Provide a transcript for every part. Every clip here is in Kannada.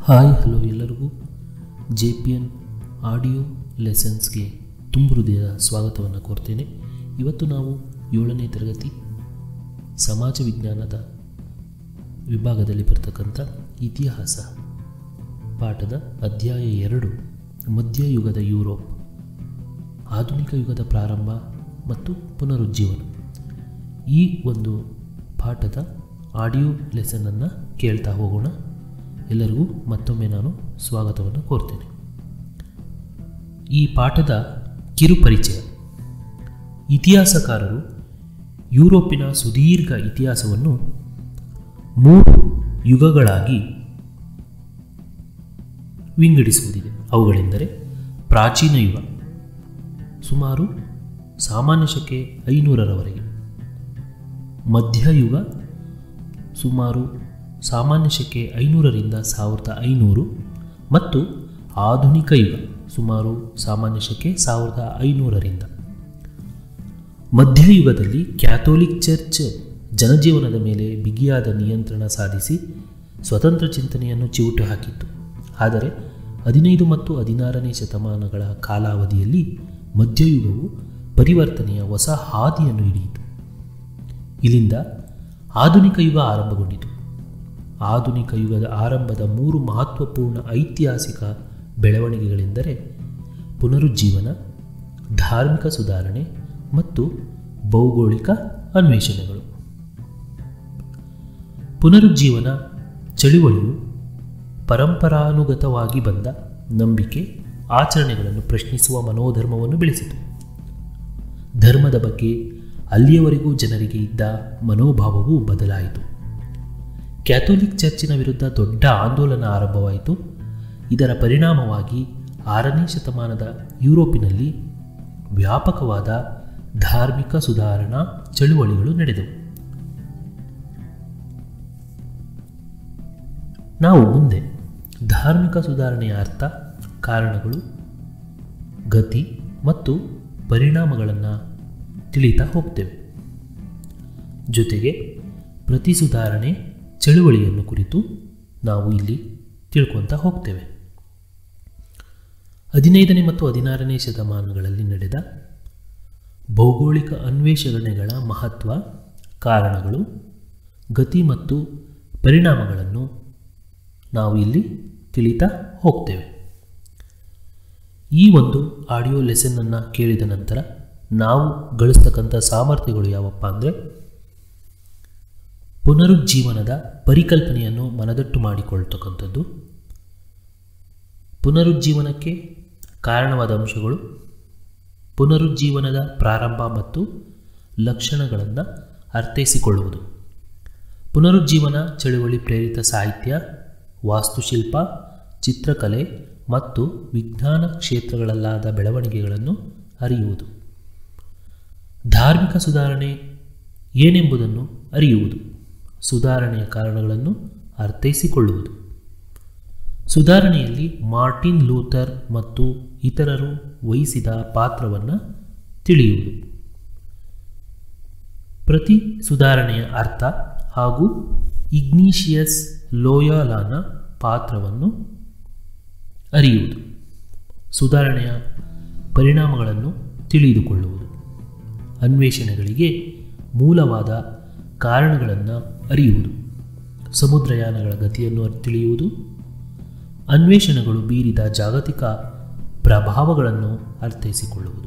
ಹಾಯ್ ಹಲೋ ಎಲ್ಲರಿಗೂ ಜೆ ಪಿ ಎನ್ ಆಡಿಯೋ ಲೆಸನ್ಸ್ಗೆ ತುಂಬು ಹೃದಯದ ಸ್ವಾಗತವನ್ನು ಕೋರ್ತೇನೆ ಇವತ್ತು ನಾವು ಏಳನೇ ತರಗತಿ ಸಮಾಜ ವಿಜ್ಞಾನದ ವಿಭಾಗದಲ್ಲಿ ಬರ್ತಕ್ಕಂಥ ಇತಿಹಾಸ ಪಾಠದ ಅಧ್ಯಾಯ ಎರಡು ಮಧ್ಯಯುಗದ ಯುರೋಪ್ ಆಧುನಿಕ ಯುಗದ ಪ್ರಾರಂಭ ಮತ್ತು ಪುನರುಜ್ಜೀವನ ಈ ಒಂದು ಪಾಠದ ಆಡಿಯೋ ಲೆಸನನ್ನು ಕೇಳ್ತಾ ಹೋಗೋಣ ಎಲ್ಲರಿಗೂ ಮತ್ತೊಮ್ಮೆ ನಾನು ಸ್ವಾಗತವನ್ನು ಕೋರ್ತೇನೆ ಈ ಪಾಠದ ಕಿರುಪರಿಚಯ ಇತಿಹಾಸಕಾರರು ಯುರೋಪಿನ ಸುದೀರ್ಘ ಇತಿಹಾಸವನ್ನು ಮೂರು ಯುಗಗಳಾಗಿ ವಿಂಗಡಿಸುವುದಿದೆ ಅವುಗಳೆಂದರೆ ಪ್ರಾಚೀನ ಯುಗ ಸುಮಾರು ಸಾಮಾನ್ಯ ಶಕೆ ಐನೂರರವರೆಗೆ ಮಧ್ಯಯುಗ ಸುಮಾರು ಸಾಮಾನ್ಯ ಶಕೆ ಐನೂರರಿಂದ ಸಾವಿರದ ಐನೂರು ಮತ್ತು ಆಧುನಿಕ ಯುಗ ಸುಮಾರು ಸಾಮಾನ್ಯ ಶಕೆ ಸಾವಿರದ ಐನೂರರಿಂದ ಮಧ್ಯಯುಗದಲ್ಲಿ ಕ್ಯಾಥೋಲಿಕ್ ಚರ್ಚ್ ಜನಜೀವನದ ಮೇಲೆ ಬಿಗಿಯಾದ ನಿಯಂತ್ರಣ ಸಾಧಿಸಿ ಸ್ವತಂತ್ರ ಚಿಂತನೆಯನ್ನು ಚಿವುಟು ಹಾಕಿತ್ತು ಆದರೆ ಹದಿನೈದು ಮತ್ತು ಹದಿನಾರನೇ ಶತಮಾನಗಳ ಕಾಲಾವಧಿಯಲ್ಲಿ ಮಧ್ಯಯುಗವು ಪರಿವರ್ತನೆಯ ಹೊಸ ಹಾದಿಯನ್ನು ಹಿಡಿಯಿತು ಇಲ್ಲಿಂದ ಆಧುನಿಕ ಯುಗ ಆರಂಭಗೊಂಡಿತು ಆಧುನಿಕ ಯುಗದ ಆರಂಭದ ಮೂರು ಮಹತ್ವಪೂರ್ಣ ಐತಿಹಾಸಿಕ ಬೆಳವಣಿಗೆಗಳೆಂದರೆ ಪುನರುಜ್ಜೀವನ ಧಾರ್ಮಿಕ ಸುಧಾರಣೆ ಮತ್ತು ಭೌಗೋಳಿಕ ಅನ್ವೇಷಣೆಗಳು ಪುನರುಜ್ಜೀವನ ಚಳುವಳಿಯು ಪರಂಪರಾನುಗತವಾಗಿ ಬಂದ ನಂಬಿಕೆ ಆಚರಣೆಗಳನ್ನು ಪ್ರಶ್ನಿಸುವ ಮನೋಧರ್ಮವನ್ನು ಬೆಳೆಸಿತು ಧರ್ಮದ ಬಗ್ಗೆ ಅಲ್ಲಿಯವರೆಗೂ ಜನರಿಗೆ ಇದ್ದ ಮನೋಭಾವವು ಬದಲಾಯಿತು ಕ್ಯಾಥೋಲಿಕ್ ಚರ್ಚಿನ ವಿರುದ್ಧ ದೊಡ್ಡ ಆಂದೋಲನ ಆರಂಭವಾಯಿತು ಇದರ ಪರಿಣಾಮವಾಗಿ ಆರನೇ ಶತಮಾನದ ಯುರೋಪಿನಲ್ಲಿ ವ್ಯಾಪಕವಾದ ಧಾರ್ಮಿಕ ಸುಧಾರಣಾ ಚಳುವಳಿಗಳು ನಡೆದವು ನಾವು ಮುಂದೆ ಧಾರ್ಮಿಕ ಸುಧಾರಣೆಯ ಅರ್ಥ ಕಾರಣಗಳು ಗತಿ ಮತ್ತು ಪರಿಣಾಮಗಳನ್ನು ತಿಳಿತಾ ಹೋಗ್ತೇವೆ ಜೊತೆಗೆ ಪ್ರತಿ ಸುಧಾರಣೆ ಚಳುವಳಿಯನ್ನು ಕುರಿತು ನಾವು ಇಲ್ಲಿ ತಿಳ್ಕೊತಾ ಹೋಗ್ತೇವೆ ಹದಿನೈದನೇ ಮತ್ತು ಹದಿನಾರನೇ ಶತಮಾನಗಳಲ್ಲಿ ನಡೆದ ಭೌಗೋಳಿಕ ಅನ್ವೇಷಣೆಗಳ ಮಹತ್ವ ಕಾರಣಗಳು ಗತಿ ಮತ್ತು ಪರಿಣಾಮಗಳನ್ನು ನಾವು ಇಲ್ಲಿ ತಿಳಿತಾ ಹೋಗ್ತೇವೆ ಈ ಒಂದು ಆಡಿಯೋ ಲೆಸನ್ನನ್ನು ಕೇಳಿದ ನಂತರ ನಾವು ಗಳಿಸ್ತಕ್ಕಂಥ ಸಾಮರ್ಥ್ಯಗಳು ಯಾವಪ್ಪ ಅಂದರೆ ಪುನರುಜ್ಜೀವನದ ಪರಿಕಲ್ಪನೆಯನ್ನು ಮನದಟ್ಟು ಮಾಡಿಕೊಳ್ತಕ್ಕಂಥದ್ದು ಪುನರುಜ್ಜೀವನಕ್ಕೆ ಕಾರಣವಾದ ಅಂಶಗಳು ಪುನರುಜ್ಜೀವನದ ಪ್ರಾರಂಭ ಮತ್ತು ಲಕ್ಷಣಗಳನ್ನು ಅರ್ಥೈಸಿಕೊಳ್ಳುವುದು ಪುನರುಜ್ಜೀವನ ಚಳುವಳಿ ಪ್ರೇರಿತ ಸಾಹಿತ್ಯ ವಾಸ್ತುಶಿಲ್ಪ ಚಿತ್ರಕಲೆ ಮತ್ತು ವಿಜ್ಞಾನ ಕ್ಷೇತ್ರಗಳಲ್ಲಾದ ಬೆಳವಣಿಗೆಗಳನ್ನು ಅರಿಯುವುದು ಧಾರ್ಮಿಕ ಸುಧಾರಣೆ ಏನೆಂಬುದನ್ನು ಅರಿಯುವುದು ಸುಧಾರಣೆಯ ಕಾರಣಗಳನ್ನು ಅರ್ಥೈಸಿಕೊಳ್ಳುವುದು ಸುಧಾರಣೆಯಲ್ಲಿ ಮಾರ್ಟಿನ್ ಲೂಥರ್ ಮತ್ತು ಇತರರು ವಹಿಸಿದ ಪಾತ್ರವನ್ನು ತಿಳಿಯುವುದು ಪ್ರತಿ ಸುಧಾರಣೆಯ ಅರ್ಥ ಹಾಗೂ ಇಗ್ನೀಷಿಯಸ್ ಲೋಯಾಲಾನ ಪಾತ್ರವನ್ನು ಅರಿಯುವುದು ಸುಧಾರಣೆಯ ಪರಿಣಾಮಗಳನ್ನು ತಿಳಿದುಕೊಳ್ಳುವುದು ಅನ್ವೇಷಣೆಗಳಿಗೆ ಮೂಲವಾದ ಕಾರಣಗಳನ್ನು ಅರಿಯುವುದು ಸಮುದ್ರಯಾನಗಳ ಗತಿಯನ್ನು ತಿಳಿಯುವುದು ಅನ್ವೇಷಣೆಗಳು ಬೀರಿದ ಜಾಗತಿಕ ಪ್ರಭಾವಗಳನ್ನು ಅರ್ಥೈಸಿಕೊಳ್ಳುವುದು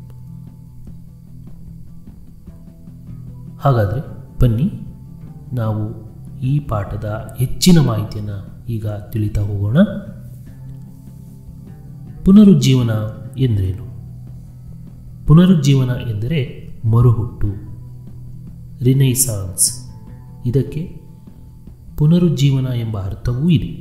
ಹಾಗಾದರೆ ಬನ್ನಿ ನಾವು ಈ ಪಾಠದ ಹೆಚ್ಚಿನ ಮಾಹಿತಿಯನ್ನು ಈಗ ತಿಳಿತಾ ಹೋಗೋಣ ಪುನರುಜ್ಜೀವನ ಎಂದರೇನು ಪುನರುಜ್ಜೀವನ ಎಂದರೆ ಮರುಹುಟ್ಟು ರಿನೈಸಾನ್ಸ್ ಇದಕ್ಕೆ ಪುನರುಜ್ಜೀವನ ಎಂಬ ಅರ್ಥವೂ ಇದೆ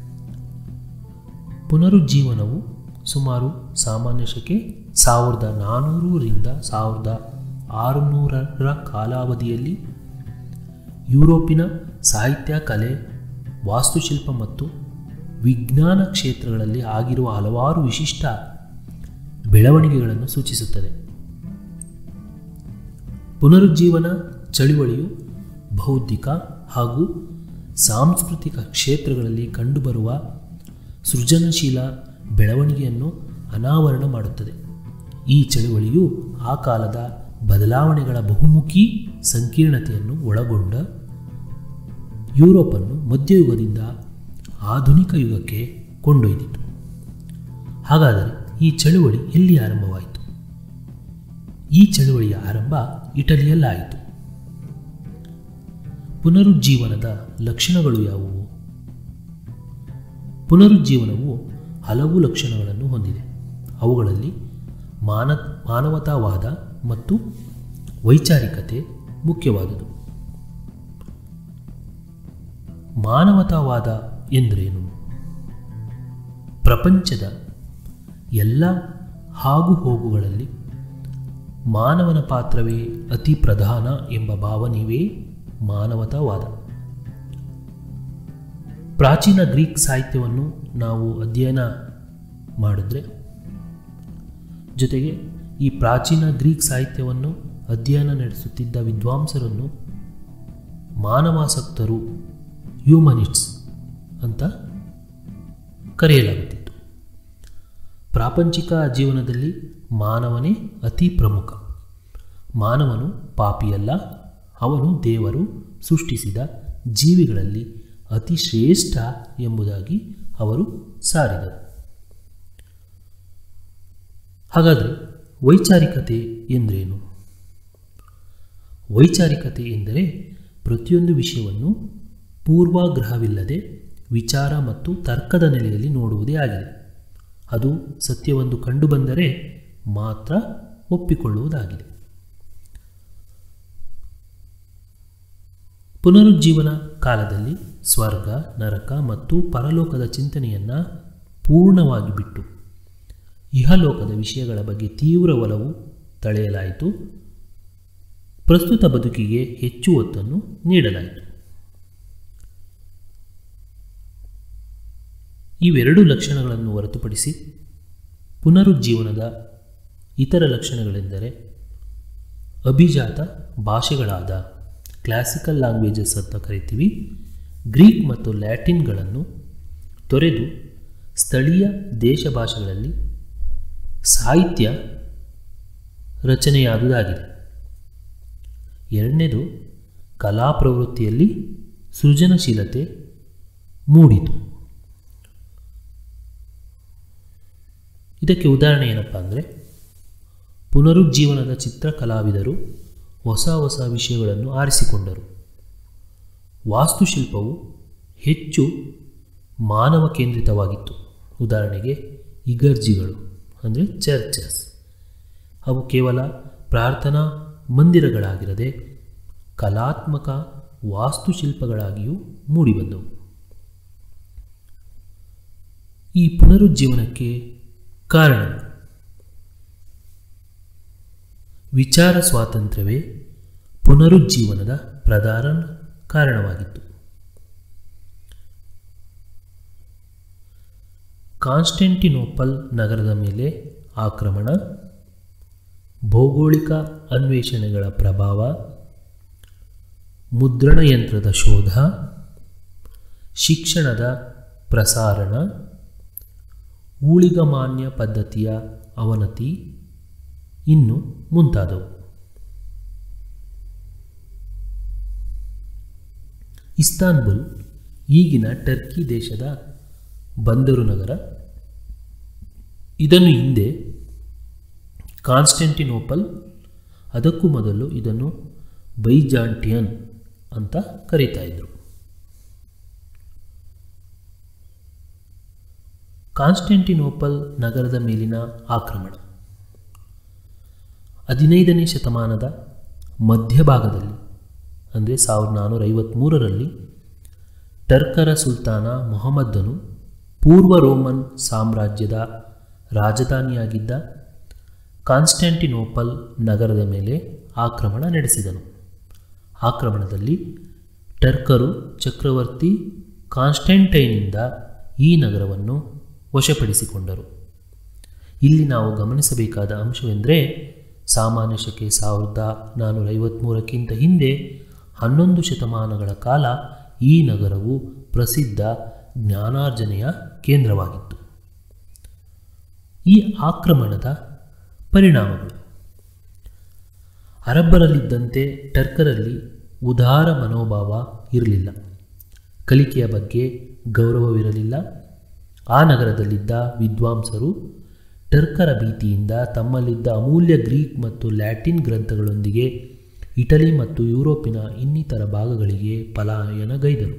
ಪುನರುಜ್ಜೀವನವು ಸುಮಾರು ಸಾಮಾನ್ಯ ಶಕೆ ಸಾವಿರದ ನಾನ್ನೂರರಿಂದ ಸಾವಿರದ ಆರುನೂರರ ಕಾಲಾವಧಿಯಲ್ಲಿ ಯುರೋಪಿನ ಸಾಹಿತ್ಯ ಕಲೆ ವಾಸ್ತುಶಿಲ್ಪ ಮತ್ತು ವಿಜ್ಞಾನ ಕ್ಷೇತ್ರಗಳಲ್ಲಿ ಆಗಿರುವ ಹಲವಾರು ವಿಶಿಷ್ಟ ಬೆಳವಣಿಗೆಗಳನ್ನು ಸೂಚಿಸುತ್ತದೆ ಪುನರುಜ್ಜೀವನ ಚಳುವಳಿಯು ಬೌದ್ಧಿಕ ಹಾಗೂ ಸಾಂಸ್ಕೃತಿಕ ಕ್ಷೇತ್ರಗಳಲ್ಲಿ ಕಂಡುಬರುವ ಸೃಜನಶೀಲ ಬೆಳವಣಿಗೆಯನ್ನು ಅನಾವರಣ ಮಾಡುತ್ತದೆ ಈ ಚಳುವಳಿಯು ಆ ಕಾಲದ ಬದಲಾವಣೆಗಳ ಬಹುಮುಖಿ ಸಂಕೀರ್ಣತೆಯನ್ನು ಒಳಗೊಂಡ ಯುರೋಪನ್ನು ಮಧ್ಯಯುಗದಿಂದ ಆಧುನಿಕ ಯುಗಕ್ಕೆ ಕೊಂಡೊಯ್ದಿತು ಹಾಗಾದರೆ ಈ ಚಳುವಳಿ ಎಲ್ಲಿ ಆರಂಭವಾಯಿತು ಈ ಚಳುವಳಿಯ ಆರಂಭ ಇಟಲಿಯಲ್ಲಾಯಿತು ಪುನರುಜ್ಜೀವನದ ಲಕ್ಷಣಗಳು ಯಾವುವು ಪುನರುಜ್ಜೀವನವು ಹಲವು ಲಕ್ಷಣಗಳನ್ನು ಹೊಂದಿದೆ ಅವುಗಳಲ್ಲಿ ಮಾನ ಮಾನವತಾವಾದ ಮತ್ತು ವೈಚಾರಿಕತೆ ಮುಖ್ಯವಾದುದು ಮಾನವತಾವಾದ ಎಂದರೇನು ಪ್ರಪಂಚದ ಎಲ್ಲ ಹಾಗು ಹೋಗುಗಳಲ್ಲಿ ಮಾನವನ ಪಾತ್ರವೇ ಅತಿ ಪ್ರಧಾನ ಎಂಬ ಭಾವನೆಯೇ ಮಾನವತಾವಾದ ಪ್ರಾಚೀನ ಗ್ರೀಕ್ ಸಾಹಿತ್ಯವನ್ನು ನಾವು ಅಧ್ಯಯನ ಮಾಡಿದ್ರೆ ಜೊತೆಗೆ ಈ ಪ್ರಾಚೀನ ಗ್ರೀಕ್ ಸಾಹಿತ್ಯವನ್ನು ಅಧ್ಯಯನ ನಡೆಸುತ್ತಿದ್ದ ವಿದ್ವಾಂಸರನ್ನು ಮಾನವಾಸಕ್ತರು ಹ್ಯೂಮನಿಸ್ಟ್ಸ್ ಅಂತ ಕರೆಯಲಾಗುತ್ತಿತ್ತು ಪ್ರಾಪಂಚಿಕ ಜೀವನದಲ್ಲಿ ಮಾನವನೇ ಅತಿ ಪ್ರಮುಖ ಮಾನವನು ಪಾಪಿಯಲ್ಲ ಅವನು ದೇವರು ಸೃಷ್ಟಿಸಿದ ಜೀವಿಗಳಲ್ಲಿ ಅತಿ ಶ್ರೇಷ್ಠ ಎಂಬುದಾಗಿ ಅವರು ಸಾರಿದರು ಹಾಗಾದರೆ ವೈಚಾರಿಕತೆ ಎಂದರೇನು ವೈಚಾರಿಕತೆ ಎಂದರೆ ಪ್ರತಿಯೊಂದು ವಿಷಯವನ್ನು ಪೂರ್ವಾಗ್ರಹವಿಲ್ಲದೆ ವಿಚಾರ ಮತ್ತು ತರ್ಕದ ನೆಲೆಯಲ್ಲಿ ನೋಡುವುದೇ ಆಗಿದೆ ಅದು ಸತ್ಯವೊಂದು ಕಂಡುಬಂದರೆ ಮಾತ್ರ ಒಪ್ಪಿಕೊಳ್ಳುವುದಾಗಿದೆ ಪುನರುಜ್ಜೀವನ ಕಾಲದಲ್ಲಿ ಸ್ವರ್ಗ ನರಕ ಮತ್ತು ಪರಲೋಕದ ಚಿಂತನೆಯನ್ನು ಪೂರ್ಣವಾಗಿ ಬಿಟ್ಟು ಇಹಲೋಕದ ವಿಷಯಗಳ ಬಗ್ಗೆ ತೀವ್ರ ಒಲವು ತಳೆಯಲಾಯಿತು ಪ್ರಸ್ತುತ ಬದುಕಿಗೆ ಹೆಚ್ಚು ಒತ್ತನ್ನು ನೀಡಲಾಯಿತು ಇವೆರಡು ಲಕ್ಷಣಗಳನ್ನು ಹೊರತುಪಡಿಸಿ ಪುನರುಜ್ಜೀವನದ ಇತರ ಲಕ್ಷಣಗಳೆಂದರೆ ಅಭಿಜಾತ ಭಾಷೆಗಳಾದ ಕ್ಲಾಸಿಕಲ್ ಲ್ಯಾಂಗ್ವೇಜಸ್ ಅಂತ ಕರಿತೀವಿ ಗ್ರೀಕ್ ಮತ್ತು ಲ್ಯಾಟಿನ್ಗಳನ್ನು ತೊರೆದು ಸ್ಥಳೀಯ ದೇಶ ಭಾಷೆಗಳಲ್ಲಿ ಸಾಹಿತ್ಯ ರಚನೆಯಾದುದಾಗಿದೆ ಎರಡನೇದು ಕಲಾ ಪ್ರವೃತ್ತಿಯಲ್ಲಿ ಸೃಜನಶೀಲತೆ ಮೂಡಿತು ಇದಕ್ಕೆ ಉದಾಹರಣೆ ಏನಪ್ಪ ಅಂದರೆ ಪುನರುಜ್ಜೀವನದ ಚಿತ್ರಕಲಾವಿದರು ಹೊಸ ಹೊಸ ವಿಷಯಗಳನ್ನು ಆರಿಸಿಕೊಂಡರು ವಾಸ್ತುಶಿಲ್ಪವು ಹೆಚ್ಚು ಮಾನವ ಕೇಂದ್ರಿತವಾಗಿತ್ತು ಉದಾಹರಣೆಗೆ ಇಗರ್ಜಿಗಳು ಅಂದರೆ ಚರ್ಚಸ್ ಅವು ಕೇವಲ ಪ್ರಾರ್ಥನಾ ಮಂದಿರಗಳಾಗಿರದೆ ಕಲಾತ್ಮಕ ವಾಸ್ತುಶಿಲ್ಪಗಳಾಗಿಯೂ ಮೂಡಿಬಂದವು ಈ ಪುನರುಜ್ಜೀವನಕ್ಕೆ ಕಾರಣ ವಿಚಾರ ಸ್ವಾತಂತ್ರ್ಯವೇ ಪುನರುಜ್ಜೀವನದ ಪ್ರಧಾನ ಕಾರಣವಾಗಿತ್ತು ಕಾನ್ಸ್ಟೆಂಟಿನೋಪಲ್ ನಗರದ ಮೇಲೆ ಆಕ್ರಮಣ ಭೌಗೋಳಿಕ ಅನ್ವೇಷಣೆಗಳ ಪ್ರಭಾವ ಮುದ್ರಣಯಂತ್ರದ ಶೋಧ ಶಿಕ್ಷಣದ ಪ್ರಸಾರಣ ಊಳಿಗಮಾನ್ಯ ಪದ್ಧತಿಯ ಅವನತಿ ಇನ್ನು ಮುಂತಾದವು ಇಸ್ತಾನ್ಬುಲ್ ಈಗಿನ ಟರ್ಕಿ ದೇಶದ ಬಂದರು ನಗರ ಇದನ್ನು ಹಿಂದೆ ಕಾನ್ಸ್ಟೆಂಟಿನೋಪಲ್ ಅದಕ್ಕೂ ಮೊದಲು ಇದನ್ನು ಬೈಜಾಂಟಿಯನ್ ಅಂತ ಕರೀತಾ ಇದ್ರು ಕಾನ್ಸ್ಟೆಂಟಿನೋಪಲ್ ನಗರದ ಮೇಲಿನ ಆಕ್ರಮಣ ಹದಿನೈದನೇ ಶತಮಾನದ ಮಧ್ಯಭಾಗದಲ್ಲಿ ಅಂದರೆ ಸಾವಿರದ ನಾನ್ನೂರ ಐವತ್ತ್ಮೂರರಲ್ಲಿ ಟರ್ಕರ ಸುಲ್ತಾನ ಮೊಹಮ್ಮದನು ಪೂರ್ವ ರೋಮನ್ ಸಾಮ್ರಾಜ್ಯದ ರಾಜಧಾನಿಯಾಗಿದ್ದ ಕಾನ್ಸ್ಟೆಂಟಿನೋಪಲ್ ನಗರದ ಮೇಲೆ ಆಕ್ರಮಣ ನಡೆಸಿದನು ಆಕ್ರಮಣದಲ್ಲಿ ಟರ್ಕರು ಚಕ್ರವರ್ತಿ ಕಾನ್ಸ್ಟೆಂಟೈನಿಂದ ಈ ನಗರವನ್ನು ವಶಪಡಿಸಿಕೊಂಡರು ಇಲ್ಲಿ ನಾವು ಗಮನಿಸಬೇಕಾದ ಅಂಶವೆಂದರೆ ಸಾಮಾನ್ಯ ಶಕೆ ಸಾವಿರದ ನಾನ್ನೂರ ಐವತ್ತ್ಮೂರಕ್ಕಿಂತ ಹಿಂದೆ ಹನ್ನೊಂದು ಶತಮಾನಗಳ ಕಾಲ ಈ ನಗರವು ಪ್ರಸಿದ್ಧ ಜ್ಞಾನಾರ್ಜನೆಯ ಕೇಂದ್ರವಾಗಿತ್ತು ಈ ಆಕ್ರಮಣದ ಪರಿಣಾಮಗಳು ಅರಬ್ಬರಲ್ಲಿದ್ದಂತೆ ಟರ್ಕರಲ್ಲಿ ಉದಾರ ಮನೋಭಾವ ಇರಲಿಲ್ಲ ಕಲಿಕೆಯ ಬಗ್ಗೆ ಗೌರವವಿರಲಿಲ್ಲ ಆ ನಗರದಲ್ಲಿದ್ದ ವಿದ್ವಾಂಸರು ಟರ್ಕರ ಭೀತಿಯಿಂದ ತಮ್ಮಲ್ಲಿದ್ದ ಅಮೂಲ್ಯ ಗ್ರೀಕ್ ಮತ್ತು ಲ್ಯಾಟಿನ್ ಗ್ರಂಥಗಳೊಂದಿಗೆ ಇಟಲಿ ಮತ್ತು ಯುರೋಪಿನ ಇನ್ನಿತರ ಭಾಗಗಳಿಗೆ ಪಲಾಯನಗೈದರು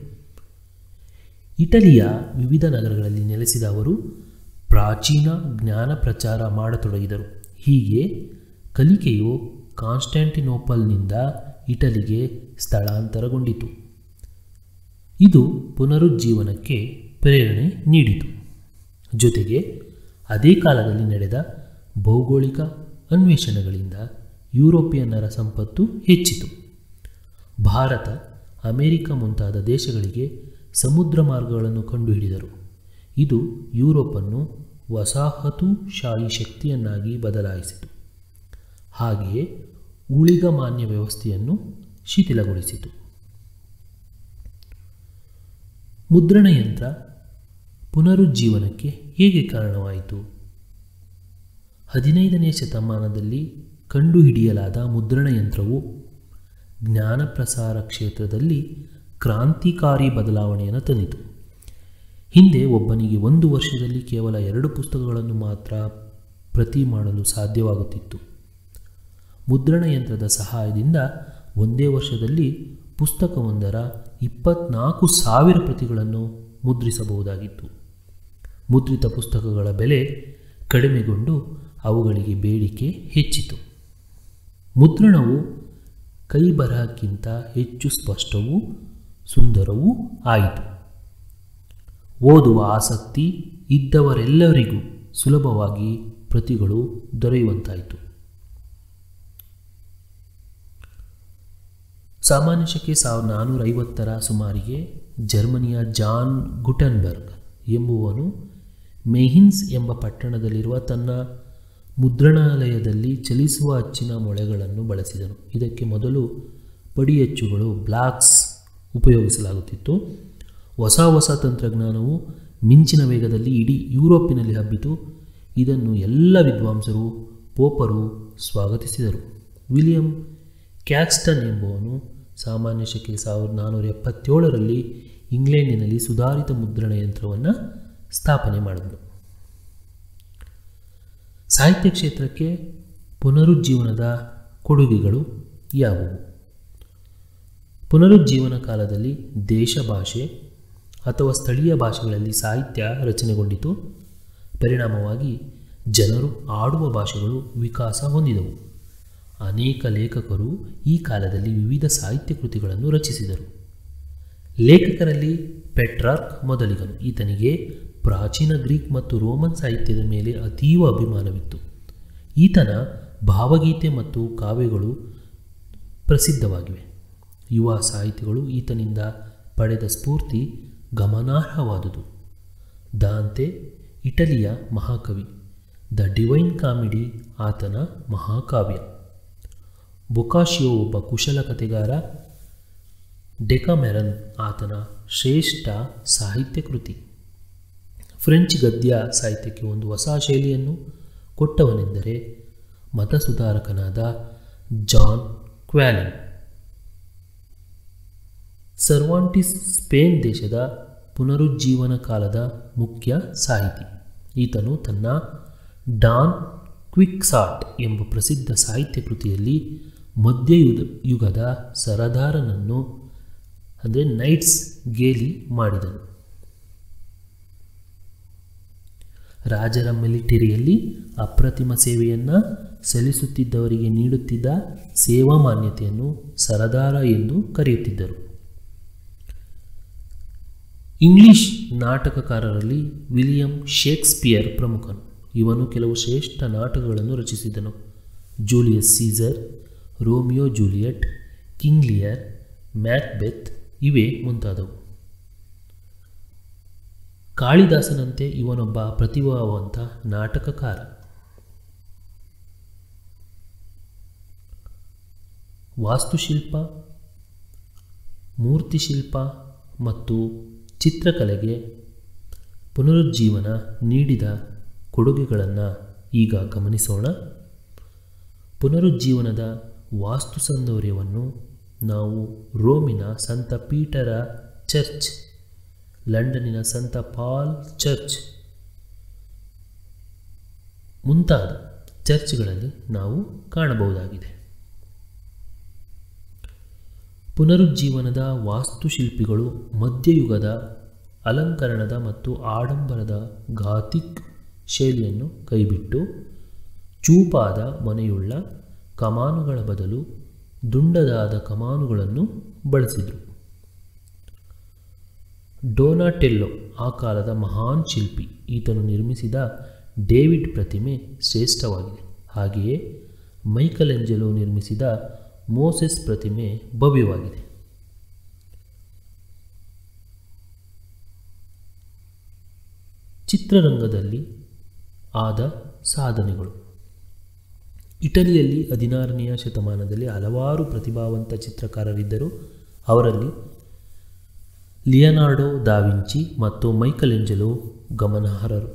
ಇಟಲಿಯ ವಿವಿಧ ನಗರಗಳಲ್ಲಿ ನೆಲೆಸಿದ ಅವರು ಪ್ರಾಚೀನ ಜ್ಞಾನ ಪ್ರಚಾರ ಮಾಡತೊಡಗಿದರು ಹೀಗೆ ಕಲಿಕೆಯು ಕಾನ್ಸ್ಟ್ಯಾಂಟಿನೋಪಲ್ನಿಂದ ಇಟಲಿಗೆ ಸ್ಥಳಾಂತರಗೊಂಡಿತು ಇದು ಪುನರುಜ್ಜೀವನಕ್ಕೆ ಪ್ರೇರಣೆ ನೀಡಿತು ಜೊತೆಗೆ ಅದೇ ಕಾಲದಲ್ಲಿ ನಡೆದ ಭೌಗೋಳಿಕ ಅನ್ವೇಷಣೆಗಳಿಂದ ಯುರೋಪಿಯನ್ನರ ಸಂಪತ್ತು ಹೆಚ್ಚಿತು ಭಾರತ ಅಮೆರಿಕ ಮುಂತಾದ ದೇಶಗಳಿಗೆ ಸಮುದ್ರ ಮಾರ್ಗಗಳನ್ನು ಕಂಡುಹಿಡಿದರು ಇದು ಯುರೋಪನ್ನು ವಸಾಹತುಶಾಹಿ ಶಕ್ತಿಯನ್ನಾಗಿ ಬದಲಾಯಿಸಿತು ಹಾಗೆಯೇ ಊಳಿಗಮಾನ್ಯ ವ್ಯವಸ್ಥೆಯನ್ನು ಶಿಥಿಲಗೊಳಿಸಿತು ಮುದ್ರಣಯಂತ್ರ ಪುನರುಜ್ಜೀವನಕ್ಕೆ ಹೇಗೆ ಕಾರಣವಾಯಿತು ಹದಿನೈದನೇ ಶತಮಾನದಲ್ಲಿ ಕಂಡುಹಿಡಿಯಲಾದ ಮುದ್ರಣಯಂತ್ರವು ಜ್ಞಾನ ಪ್ರಸಾರ ಕ್ಷೇತ್ರದಲ್ಲಿ ಕ್ರಾಂತಿಕಾರಿ ಬದಲಾವಣೆಯನ್ನು ತಂದಿತು ಹಿಂದೆ ಒಬ್ಬನಿಗೆ ಒಂದು ವರ್ಷದಲ್ಲಿ ಕೇವಲ ಎರಡು ಪುಸ್ತಕಗಳನ್ನು ಮಾತ್ರ ಪ್ರತಿ ಮಾಡಲು ಸಾಧ್ಯವಾಗುತ್ತಿತ್ತು ಮುದ್ರಣಯಂತ್ರದ ಸಹಾಯದಿಂದ ಒಂದೇ ವರ್ಷದಲ್ಲಿ ಪುಸ್ತಕವೊಂದರ ಇಪ್ಪತ್ನಾಲ್ಕು ಸಾವಿರ ಪ್ರತಿಗಳನ್ನು ಮುದ್ರಿಸಬಹುದಾಗಿತ್ತು ಮುದ್ರಿತ ಪುಸ್ತಕಗಳ ಬೆಲೆ ಕಡಿಮೆಗೊಂಡು ಅವುಗಳಿಗೆ ಬೇಡಿಕೆ ಹೆಚ್ಚಿತು ಮುದ್ರಣವು ಕೈಬರಹಕ್ಕಿಂತ ಹೆಚ್ಚು ಸ್ಪಷ್ಟವೂ ಸುಂದರವೂ ಆಯಿತು ಓದುವ ಆಸಕ್ತಿ ಇದ್ದವರೆಲ್ಲರಿಗೂ ಸುಲಭವಾಗಿ ಪ್ರತಿಗಳು ದೊರೆಯುವಂತಾಯಿತು ಸಾಮಾನ್ಯ ಶಕೆ ಸಾವಿರದ ನಾನ್ನೂರ ಐವತ್ತರ ಸುಮಾರಿಗೆ ಜರ್ಮನಿಯ ಜಾನ್ ಗುಟನ್ಬರ್ಗ್ ಎಂಬುವನು ಮೆಹಿನ್ಸ್ ಎಂಬ ಪಟ್ಟಣದಲ್ಲಿರುವ ತನ್ನ ಮುದ್ರಣಾಲಯದಲ್ಲಿ ಚಲಿಸುವ ಅಚ್ಚಿನ ಮೊಳೆಗಳನ್ನು ಬಳಸಿದನು ಇದಕ್ಕೆ ಮೊದಲು ಪಡಿಯಚ್ಚುಗಳು ಬ್ಲಾಕ್ಸ್ ಉಪಯೋಗಿಸಲಾಗುತ್ತಿತ್ತು ಹೊಸ ಹೊಸ ತಂತ್ರಜ್ಞಾನವು ಮಿಂಚಿನ ವೇಗದಲ್ಲಿ ಇಡೀ ಯುರೋಪಿನಲ್ಲಿ ಹಬ್ಬಿತು ಇದನ್ನು ಎಲ್ಲ ವಿದ್ವಾಂಸರು ಪೋಪರು ಸ್ವಾಗತಿಸಿದರು ವಿಲಿಯಂ ಕ್ಯಾಕ್ಸ್ಟನ್ ಎಂಬುವನು ಸಾಮಾನ್ಯ ಶಕೆ ಸಾವಿರದ ನಾನ್ನೂರ ಎಪ್ಪತ್ತೇಳರಲ್ಲಿ ಇಂಗ್ಲೆಂಡಿನಲ್ಲಿ ಸುಧಾರಿತ ಮುದ್ರಣ ಯಂತ್ರವನ್ನು ಸ್ಥಾಪನೆ ಮಾಡಿದನು ಸಾಹಿತ್ಯ ಕ್ಷೇತ್ರಕ್ಕೆ ಪುನರುಜ್ಜೀವನದ ಕೊಡುಗೆಗಳು ಯಾವುವು ಪುನರುಜ್ಜೀವನ ಕಾಲದಲ್ಲಿ ದೇಶ ಭಾಷೆ ಅಥವಾ ಸ್ಥಳೀಯ ಭಾಷೆಗಳಲ್ಲಿ ಸಾಹಿತ್ಯ ರಚನೆಗೊಂಡಿತು ಪರಿಣಾಮವಾಗಿ ಜನರು ಆಡುವ ಭಾಷೆಗಳು ವಿಕಾಸ ಹೊಂದಿದವು ಅನೇಕ ಲೇಖಕರು ಈ ಕಾಲದಲ್ಲಿ ವಿವಿಧ ಸಾಹಿತ್ಯ ಕೃತಿಗಳನ್ನು ರಚಿಸಿದರು ಲೇಖಕರಲ್ಲಿ ಪೆಟ್ರಾರ್ಕ್ ಮೊದಲಿಗನು ಈತನಿಗೆ ಪ್ರಾಚೀನ ಗ್ರೀಕ್ ಮತ್ತು ರೋಮನ್ ಸಾಹಿತ್ಯದ ಮೇಲೆ ಅತೀವ ಅಭಿಮಾನವಿತ್ತು ಈತನ ಭಾವಗೀತೆ ಮತ್ತು ಕಾವ್ಯಗಳು ಪ್ರಸಿದ್ಧವಾಗಿವೆ ಯುವ ಸಾಹಿತಿಗಳು ಈತನಿಂದ ಪಡೆದ ಸ್ಫೂರ್ತಿ ಗಮನಾರ್ಹವಾದುದು ದಾಂತೆ ಇಟಲಿಯ ಮಹಾಕವಿ ದ ಡಿವೈನ್ ಕಾಮಿಡಿ ಆತನ ಮಹಾಕಾವ್ಯ ಬೊಕಾಶಿಯೋ ಒಬ್ಬ ಕುಶಲ ಕಥೆಗಾರ ಡೆಕಾಮೆರನ್ ಆತನ ಶ್ರೇಷ್ಠ ಸಾಹಿತ್ಯ ಕೃತಿ ಫ್ರೆಂಚ್ ಗದ್ಯ ಸಾಹಿತ್ಯಕ್ಕೆ ಒಂದು ಹೊಸ ಶೈಲಿಯನ್ನು ಕೊಟ್ಟವನೆಂದರೆ ಮತಸುಧಾರಕನಾದ ಜಾನ್ ಕ್ವ್ಯಾಲಿನ್ ಸರ್ವಾಂಟಿಸ್ ಸ್ಪೇನ್ ದೇಶದ ಪುನರುಜ್ಜೀವನ ಕಾಲದ ಮುಖ್ಯ ಸಾಹಿತಿ ಈತನು ತನ್ನ ಡಾನ್ ಕ್ವಿಕ್ಸಾಟ್ ಎಂಬ ಪ್ರಸಿದ್ಧ ಸಾಹಿತ್ಯ ಕೃತಿಯಲ್ಲಿ ಮಧ್ಯಯುಗ ಯುಗದ ಸರದಾರನನ್ನು ಅಂದರೆ ನೈಟ್ಸ್ ಗೇಲಿ ಮಾಡಿದನು ರಾಜರ ಮಿಲಿಟರಿಯಲ್ಲಿ ಅಪ್ರತಿಮ ಸೇವೆಯನ್ನು ಸಲ್ಲಿಸುತ್ತಿದ್ದವರಿಗೆ ನೀಡುತ್ತಿದ್ದ ಸೇವಾ ಮಾನ್ಯತೆಯನ್ನು ಸರದಾರ ಎಂದು ಕರೆಯುತ್ತಿದ್ದರು ಇಂಗ್ಲಿಷ್ ನಾಟಕಕಾರರಲ್ಲಿ ವಿಲಿಯಂ ಶೇಕ್ಸ್ಪಿಯರ್ ಪ್ರಮುಖನು ಇವನು ಕೆಲವು ಶ್ರೇಷ್ಠ ನಾಟಕಗಳನ್ನು ರಚಿಸಿದನು Julius Caesar Romeo Juliet King Lear Macbeth ಇವೇ ಮುಂತಾದವು ಕಾಳಿದಾಸನಂತೆ ಇವನೊಬ್ಬ ಪ್ರತಿಭಾವಂತ ನಾಟಕಕಾರ ವಾಸ್ತುಶಿಲ್ಪ ಮೂರ್ತಿಶಿಲ್ಪ ಮತ್ತು ಚಿತ್ರಕಲೆಗೆ ಪುನರುಜ್ಜೀವನ ನೀಡಿದ ಕೊಡುಗೆಗಳನ್ನು ಈಗ ಗಮನಿಸೋಣ ಪುನರುಜ್ಜೀವನದ ವಾಸ್ತು ಸೌಂದರ್ಯವನ್ನು ನಾವು ರೋಮಿನ ಸಂತ ಪೀಟರ ಚರ್ಚ್ ಲಂಡನ್ನಿನ ಸಂತ ಪಾಲ್ ಚರ್ಚ್ ಮುಂತಾದ ಚರ್ಚ್ಗಳಲ್ಲಿ ನಾವು ಕಾಣಬಹುದಾಗಿದೆ ಪುನರುಜ್ಜೀವನದ ವಾಸ್ತುಶಿಲ್ಪಿಗಳು ಮಧ್ಯಯುಗದ ಅಲಂಕರಣದ ಮತ್ತು ಆಡಂಬರದ ಗಾಥಿಕ್ ಶೈಲಿಯನ್ನು ಕೈಬಿಟ್ಟು ಚೂಪಾದ ಮನೆಯುಳ್ಳ ಕಮಾನುಗಳ ಬದಲು ದುಂಡದಾದ ಕಮಾನುಗಳನ್ನು ಬಳಸಿದರು ಡೋನಾಟೆಲ್ಲೋ ಆ ಕಾಲದ ಮಹಾನ್ ಶಿಲ್ಪಿ ಈತನು ನಿರ್ಮಿಸಿದ ಡೇವಿಡ್ ಪ್ರತಿಮೆ ಶ್ರೇಷ್ಠವಾಗಿದೆ ಹಾಗೆಯೇ ಮೈಕಲೆಂಜಲೋ ನಿರ್ಮಿಸಿದ ಮೋಸೆಸ್ ಪ್ರತಿಮೆ ಭವ್ಯವಾಗಿದೆ ಚಿತ್ರರಂಗದಲ್ಲಿ ಆದ ಸಾಧನೆಗಳು ಇಟಲಿಯಲ್ಲಿ ಹದಿನಾರನೆಯ ಶತಮಾನದಲ್ಲಿ ಹಲವಾರು ಪ್ರತಿಭಾವಂತ ಚಿತ್ರಕಾರರಿದ್ದರು ಅವರಲ್ಲಿ ಲಿಯನಾರ್ಡೋ ದಾವಿಂಚಿ ಮತ್ತು ಮೈಕಲೆಂಜಲೋ ಗಮನಾರ್ಹರು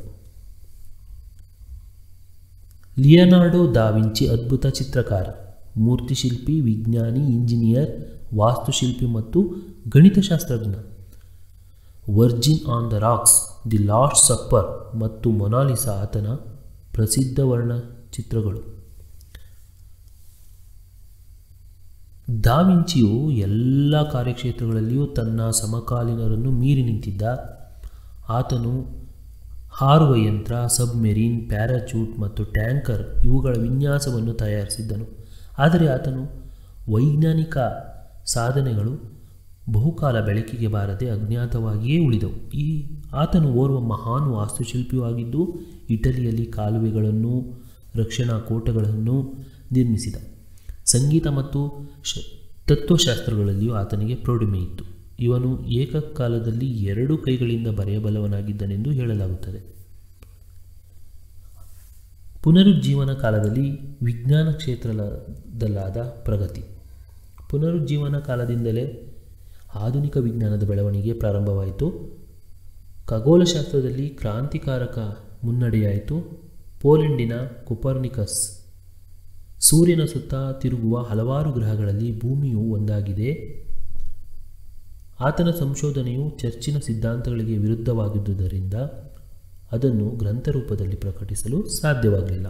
ಲಿಯನಾರ್ಡೋ ದಾವಿಂಚಿ ಅದ್ಭುತ ಚಿತ್ರಕಾರ ಮೂರ್ತಿಶಿಲ್ಪಿ ವಿಜ್ಞಾನಿ ಇಂಜಿನಿಯರ್ ವಾಸ್ತುಶಿಲ್ಪಿ ಮತ್ತು ಗಣಿತಶಾಸ್ತ್ರಜ್ಞ Virgin on the Rocks the Last Supper ಮತ್ತು ಮೊನಾಲಿಸಾ ಆತನ ಪ್ರಸಿದ್ಧ ವರ್ಣಚಿತ್ರಗಳು ದಾವಿಂಚಿಯು ಎಲ್ಲ ಕಾರ್ಯಕ್ಷೇತ್ರಗಳಲ್ಲಿಯೂ ತನ್ನ ಸಮಕಾಲೀನರನ್ನು ಮೀರಿ ನಿಂತಿದ್ದ ಆತನು ಹಾರುವ ಯಂತ್ರ ಸಬ್ಮೆರೀನ್ ಪ್ಯಾರಾಚೂಟ್ ಮತ್ತು ಟ್ಯಾಂಕರ್ ಇವುಗಳ ವಿನ್ಯಾಸವನ್ನು ತಯಾರಿಸಿದ್ದನು ಆದರೆ ಆತನು ವೈಜ್ಞಾನಿಕ ಸಾಧನೆಗಳು ಬಹುಕಾಲ ಬೆಳಕಿಗೆ ಬಾರದೆ ಅಜ್ಞಾತವಾಗಿಯೇ ಉಳಿದವು ಈ ಆತನು ಓರ್ವ ಮಹಾನ್ ವಾಸ್ತುಶಿಲ್ಪಿಯೂ ಆಗಿದ್ದು ಇಟಲಿಯಲ್ಲಿ ಕಾಲುವೆಗಳನ್ನು ರಕ್ಷಣಾ ಕೋಟೆಗಳನ್ನು ನಿರ್ಮಿಸಿದ ಸಂಗೀತ ಮತ್ತು ಶ ತತ್ವಶಾಸ್ತ್ರಗಳಲ್ಲಿಯೂ ಆತನಿಗೆ ಪ್ರೌಢಿಮೆ ಇತ್ತು ಇವನು ಏಕಕಾಲದಲ್ಲಿ ಎರಡು ಕೈಗಳಿಂದ ಬರೆಯಬಲ್ಲವನಾಗಿದ್ದನೆಂದು ಹೇಳಲಾಗುತ್ತದೆ ಪುನರುಜ್ಜೀವನ ಕಾಲದಲ್ಲಿ ವಿಜ್ಞಾನ ಕ್ಷೇತ್ರದಲ್ಲಾದ ಪ್ರಗತಿ ಪುನರುಜ್ಜೀವನ ಕಾಲದಿಂದಲೇ ಆಧುನಿಕ ವಿಜ್ಞಾನದ ಬೆಳವಣಿಗೆ ಪ್ರಾರಂಭವಾಯಿತು ಖಗೋಳಶಾಸ್ತ್ರದಲ್ಲಿ ಕ್ರಾಂತಿಕಾರಕ ಮುನ್ನಡೆಯಾಯಿತು ಪೋಲೆಂಡಿನ ಕುಪರ್ನಿಕಸ್ ಸೂರ್ಯನ ಸುತ್ತ ತಿರುಗುವ ಹಲವಾರು ಗ್ರಹಗಳಲ್ಲಿ ಭೂಮಿಯು ಒಂದಾಗಿದೆ ಆತನ ಸಂಶೋಧನೆಯು ಚರ್ಚಿನ ಸಿದ್ಧಾಂತಗಳಿಗೆ ವಿರುದ್ಧವಾಗಿದ್ದುದರಿಂದ ಅದನ್ನು ಗ್ರಂಥರೂಪದಲ್ಲಿ ಪ್ರಕಟಿಸಲು ಸಾಧ್ಯವಾಗಲಿಲ್ಲ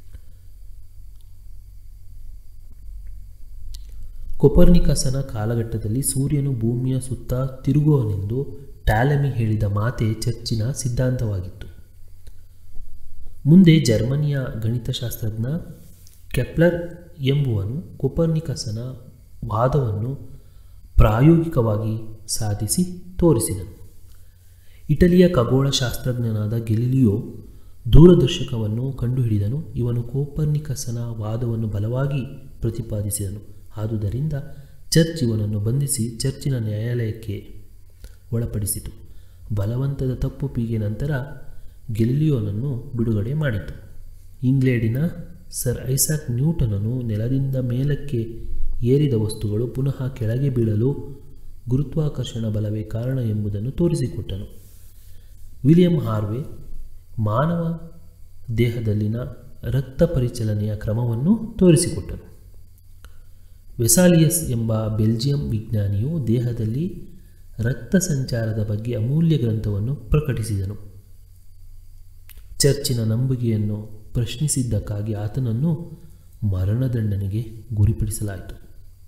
ಕೊಪರ್ನಿಕಸನ ಕಾಲಘಟ್ಟದಲ್ಲಿ ಸೂರ್ಯನು ಭೂಮಿಯ ಸುತ್ತ ತಿರುಗುವನೆಂದು ಟ್ಯಾಲಮಿ ಹೇಳಿದ ಮಾತೆ ಚರ್ಚಿನ ಸಿದ್ಧಾಂತವಾಗಿತ್ತು ಮುಂದೆ ಜರ್ಮನಿಯ ಗಣಿತಶಾಸ್ತ್ರಜ್ಞ ಕೆಪ್ಲರ್ ಎಂಬುವನು ಕೊಪರ್ನಿಕಸನ ವಾದವನ್ನು ಪ್ರಾಯೋಗಿಕವಾಗಿ ಸಾಧಿಸಿ ತೋರಿಸಿದನು ಇಟಲಿಯ ಖಗೋಳಶಾಸ್ತ್ರಜ್ಞನಾದ ಗೆಲಿಲಿಯೋ ದೂರದರ್ಶಕವನ್ನು ಕಂಡುಹಿಡಿದನು ಇವನು ಕೋಪರ್ನಿಕಸನ ವಾದವನ್ನು ಬಲವಾಗಿ ಪ್ರತಿಪಾದಿಸಿದನು ಆದುದರಿಂದ ಚರ್ಚ್ ಇವನನ್ನು ಬಂಧಿಸಿ ಚರ್ಚಿನ ನ್ಯಾಯಾಲಯಕ್ಕೆ ಒಳಪಡಿಸಿತು ಬಲವಂತದ ತಪ್ಪೊಪ್ಪಿಗೆ ನಂತರ ಗೆಲಿಲಿಯೋನನ್ನು ಬಿಡುಗಡೆ ಮಾಡಿತು ಇಂಗ್ಲೆಂಡಿನ ಸರ್ ಐಸಾಕ್ ನ್ಯೂಟನನು ನೆಲದಿಂದ ಮೇಲಕ್ಕೆ ಏರಿದ ವಸ್ತುಗಳು ಪುನಃ ಕೆಳಗೆ ಬೀಳಲು ಗುರುತ್ವಾಕರ್ಷಣ ಬಲವೇ ಕಾರಣ ಎಂಬುದನ್ನು ತೋರಿಸಿಕೊಟ್ಟನು ವಿಲಿಯಂ ಹಾರ್ವೆ ಮಾನವ ದೇಹದಲ್ಲಿನ ರಕ್ತ ಪರಿಚಲನೆಯ ಕ್ರಮವನ್ನು ತೋರಿಸಿಕೊಟ್ಟನು ವೆಸಾಲಿಯಸ್ ಎಂಬ ಬೆಲ್ಜಿಯಂ ವಿಜ್ಞಾನಿಯು ದೇಹದಲ್ಲಿ ರಕ್ತ ಸಂಚಾರದ ಬಗ್ಗೆ ಅಮೂಲ್ಯ ಗ್ರಂಥವನ್ನು ಪ್ರಕಟಿಸಿದನು ಚರ್ಚಿನ ನಂಬುಗೆಯನ್ನು ಪ್ರಶ್ನಿಸಿದ್ದಕ್ಕಾಗಿ ಆತನನ್ನು ಮರಣದಂಡನೆಗೆ ಗುರಿಪಡಿಸಲಾಯಿತು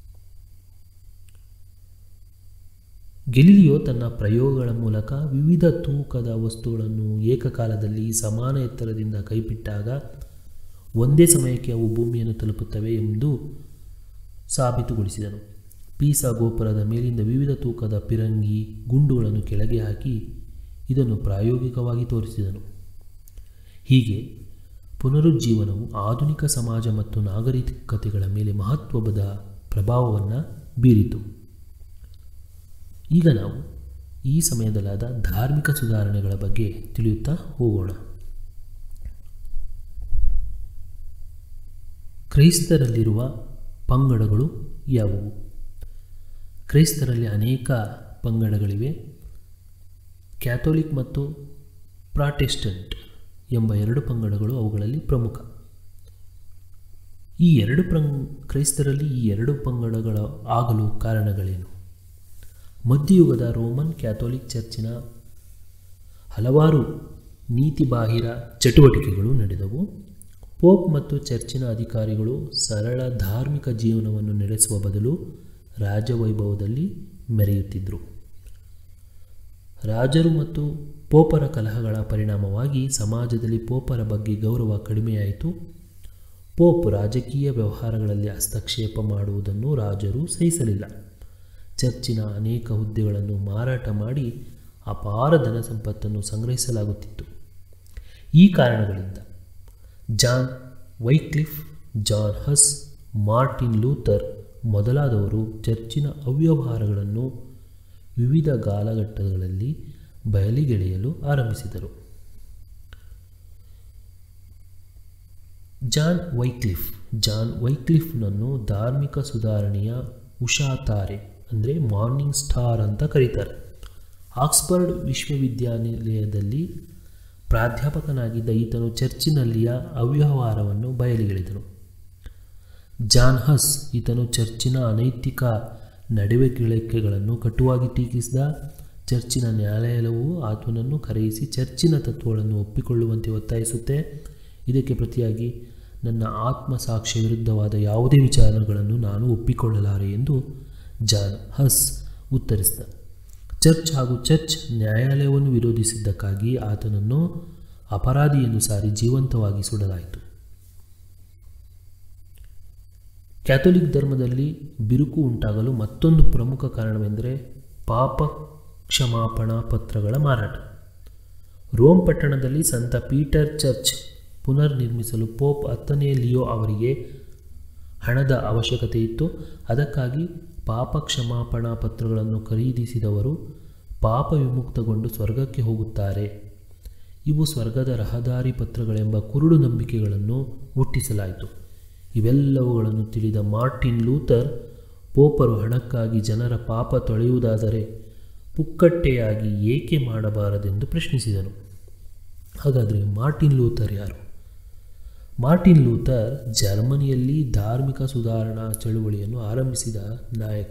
ಗೆಲಿಲಿಯೋ ತನ್ನ ಪ್ರಯೋಗಗಳ ಮೂಲಕ ವಿವಿಧ ತೂಕದ ವಸ್ತುಗಳನ್ನು ಏಕಕಾಲದಲ್ಲಿ ಸಮಾನ ಎತ್ತರದಿಂದ ಕೈಬಿಟ್ಟಾಗ ಒಂದೇ ಸಮಯಕ್ಕೆ ಅವು ಭೂಮಿಯನ್ನು ತಲುಪುತ್ತವೆ ಎಂದು ಸಾಬೀತುಗೊಳಿಸಿದನು ಪೀಸಾ ಗೋಪುರದ ಮೇಲಿಂದ ವಿವಿಧ ತೂಕದ ಪಿರಂಗಿ ಗುಂಡುಗಳನ್ನು ಕೆಳಗೆ ಹಾಕಿ ಇದನ್ನು ಪ್ರಾಯೋಗಿಕವಾಗಿ ತೋರಿಸಿದನು ಹೀಗೆ ಪುನರುಜ್ಜೀವನವು ಆಧುನಿಕ ಸಮಾಜ ಮತ್ತು ನಾಗರಿಕತೆಗಳ ಮೇಲೆ ಮಹತ್ವದ ಪ್ರಭಾವವನ್ನು ಬೀರಿತು ಈಗ ನಾವು ಈ ಸಮಯದಲ್ಲಾದ ಧಾರ್ಮಿಕ ಸುಧಾರಣೆಗಳ ಬಗ್ಗೆ ತಿಳಿಯುತ್ತಾ ಹೋಗೋಣ ಕ್ರೈಸ್ತರಲ್ಲಿರುವ ಪಂಗಡಗಳು ಯಾವುವು ಕ್ರೈಸ್ತರಲ್ಲಿ ಅನೇಕ ಪಂಗಡಗಳಿವೆ ಕ್ಯಾಥೋಲಿಕ್ ಮತ್ತು ಪ್ರಾಟೆಸ್ಟೆಂಟ್ ಎಂಬ ಎರಡು ಪಂಗಡಗಳು ಅವುಗಳಲ್ಲಿ ಪ್ರಮುಖ ಈ ಎರಡು ಪ್ರಂ ಕ್ರೈಸ್ತರಲ್ಲಿ ಈ ಎರಡು ಪಂಗಡಗಳ ಆಗಲು ಕಾರಣಗಳೇನು ಮಧ್ಯಯುಗದ ರೋಮನ್ ಕ್ಯಾಥೋಲಿಕ್ ಚರ್ಚಿನ ಹಲವಾರು ನೀತಿಬಾಹಿರ ಚಟುವಟಿಕೆಗಳು ನಡೆದವು ಪೋಪ್ ಮತ್ತು ಚರ್ಚಿನ ಅಧಿಕಾರಿಗಳು ಸರಳ ಧಾರ್ಮಿಕ ಜೀವನವನ್ನು ನಡೆಸುವ ಬದಲು ರಾಜವೈಭವದಲ್ಲಿ ಮೆರೆಯುತ್ತಿದ್ದರು ರಾಜರು ಮತ್ತು ಪೋಪರ ಕಲಹಗಳ ಪರಿಣಾಮವಾಗಿ ಸಮಾಜದಲ್ಲಿ ಪೋಪರ ಬಗ್ಗೆ ಗೌರವ ಕಡಿಮೆಯಾಯಿತು ಪೋಪ್ ರಾಜಕೀಯ ವ್ಯವಹಾರಗಳಲ್ಲಿ ಹಸ್ತಕ್ಷೇಪ ಮಾಡುವುದನ್ನು ರಾಜರು ಸಹಿಸಲಿಲ್ಲ ಚರ್ಚಿನ ಅನೇಕ ಹುದ್ದೆಗಳನ್ನು ಮಾರಾಟ ಮಾಡಿ ಅಪಾರ ಧನ ಸಂಪತ್ತನ್ನು ಸಂಗ್ರಹಿಸಲಾಗುತ್ತಿತ್ತು ಈ ಕಾರಣಗಳಿಂದ John Wycliffe John Hus Martin Luther ಮೊದಲಾದವರು ಚರ್ಚಿನ ಅವ್ಯವಹಾರಗಳನ್ನು ವಿವಿಧ ಕಾಲಘಟ್ಟಗಳಲ್ಲಿ ಬಯಲಿಗೆಳೆಯಲು ಆರಂಭಿಸಿದರು ಜಾನ್ ವೈಕ್ಲಿಫ್ ಜಾನ್ ವೈಕ್ಲಿಫ್ನನ್ನು ಧಾರ್ಮಿಕ ಸುಧಾರಣೆಯ ಉಷಾ ತಾರೆ ಅಂದರೆ ಮಾರ್ನಿಂಗ್ ಸ್ಟಾರ್ ಅಂತ ಕರೀತಾರೆ ಆಕ್ಸ್ಫರ್ಡ್ ವಿಶ್ವವಿದ್ಯಾನಿಲಯದಲ್ಲಿ ಪ್ರಾಧ್ಯಾಪಕನಾಗಿದ್ದ ಈತನು ಚರ್ಚಿನಲ್ಲಿಯ ಅವ್ಯವಹಾರವನ್ನು ಬಯಲಿಗೆಳೆದನು ಜಾನ್ ಹಸ್ ಈತನು ಚರ್ಚಿನ ಅನೈತಿಕ ನಡವಳಿಕೆಗಳನ್ನು ಕಟುವಾಗಿ ಟೀಕಿಸಿದ ಚರ್ಚಿನ ನ್ಯಾಯಾಲಯವು ಆತನನ್ನು ಕರೆಯಿಸಿ ಚರ್ಚಿನ ತತ್ವಗಳನ್ನು ಒಪ್ಪಿಕೊಳ್ಳುವಂತೆ ಒತ್ತಾಯಿಸುತ್ತೆ ಇದಕ್ಕೆ ಪ್ರತಿಯಾಗಿ ನನ್ನ ಆತ್ಮಸಾಕ್ಷ್ಯ ವಿರುದ್ಧವಾದ ಯಾವುದೇ ವಿಚಾರಗಳನ್ನು ನಾನು ಒಪ್ಪಿಕೊಳ್ಳಲಾರೆ ಎಂದು ಜಾನ್ ಹಸ್ ಉತ್ತರಿಸಿದ ಚರ್ಚ್ ಹಾಗೂ ಚರ್ಚ್ ನ್ಯಾಯಾಲಯವನ್ನು ವಿರೋಧಿಸಿದ್ದಕ್ಕಾಗಿ ಆತನನ್ನು ಅಪರಾಧಿ ಎಂದು ಸಾರಿ ಜೀವಂತವಾಗಿ ಸುಡಲಾಯಿತು ಕ್ಯಾಥೋಲಿಕ್ ಧರ್ಮದಲ್ಲಿ ಬಿರುಕು ಉಂಟಾಗಲು ಮತ್ತೊಂದು ಪ್ರಮುಖ ಕಾರಣವೆಂದರೆ ಪಾಪ ಕ್ಷಮಾಪಣಾ ಪತ್ರಗಳ ಮಾರಾಟ ರೋಮ್ ಪಟ್ಟಣದಲ್ಲಿ ಸಂತ ಪೀಟರ್ ಚರ್ಚ್ ಪುನರ್ನಿರ್ಮಿಸಲು ಪೋಪ್ ಹತ್ತನೇ ಲಿಯೋ ಅವರಿಗೆ ಹಣದ ಅವಶ್ಯಕತೆ ಇತ್ತು ಅದಕ್ಕಾಗಿ ಪಾಪ ಕ್ಷಮಾಪಣಾ ಪತ್ರಗಳನ್ನು ಖರೀದಿಸಿದವರು ಪಾಪ ವಿಮುಕ್ತಗೊಂಡು ಸ್ವರ್ಗಕ್ಕೆ ಹೋಗುತ್ತಾರೆ ಇವು ಸ್ವರ್ಗದ ರಹದಾರಿ ಪತ್ರಗಳೆಂಬ ಕುರುಡು ನಂಬಿಕೆಗಳನ್ನು ಹುಟ್ಟಿಸಲಾಯಿತು ಇವೆಲ್ಲವುಗಳನ್ನು ತಿಳಿದ ಮಾರ್ಟಿನ್ ಲೂಥರ್ ಪೋಪರು ಹಣಕ್ಕಾಗಿ ಜನರ ಪಾಪ ತೊಳೆಯುವುದಾದರೆ ಪುಕ್ಕಟ್ಟೆಯಾಗಿ ಏಕೆ ಮಾಡಬಾರದೆಂದು ಪ್ರಶ್ನಿಸಿದನು ಹಾಗಾದರೆ ಮಾರ್ಟಿನ್ ಲೂಥರ್ ಯಾರು ಮಾರ್ಟಿನ್ ಲೂಥರ್ ಜರ್ಮನಿಯಲ್ಲಿ ಧಾರ್ಮಿಕ ಸುಧಾರಣಾ ಚಳುವಳಿಯನ್ನು ಆರಂಭಿಸಿದ ನಾಯಕ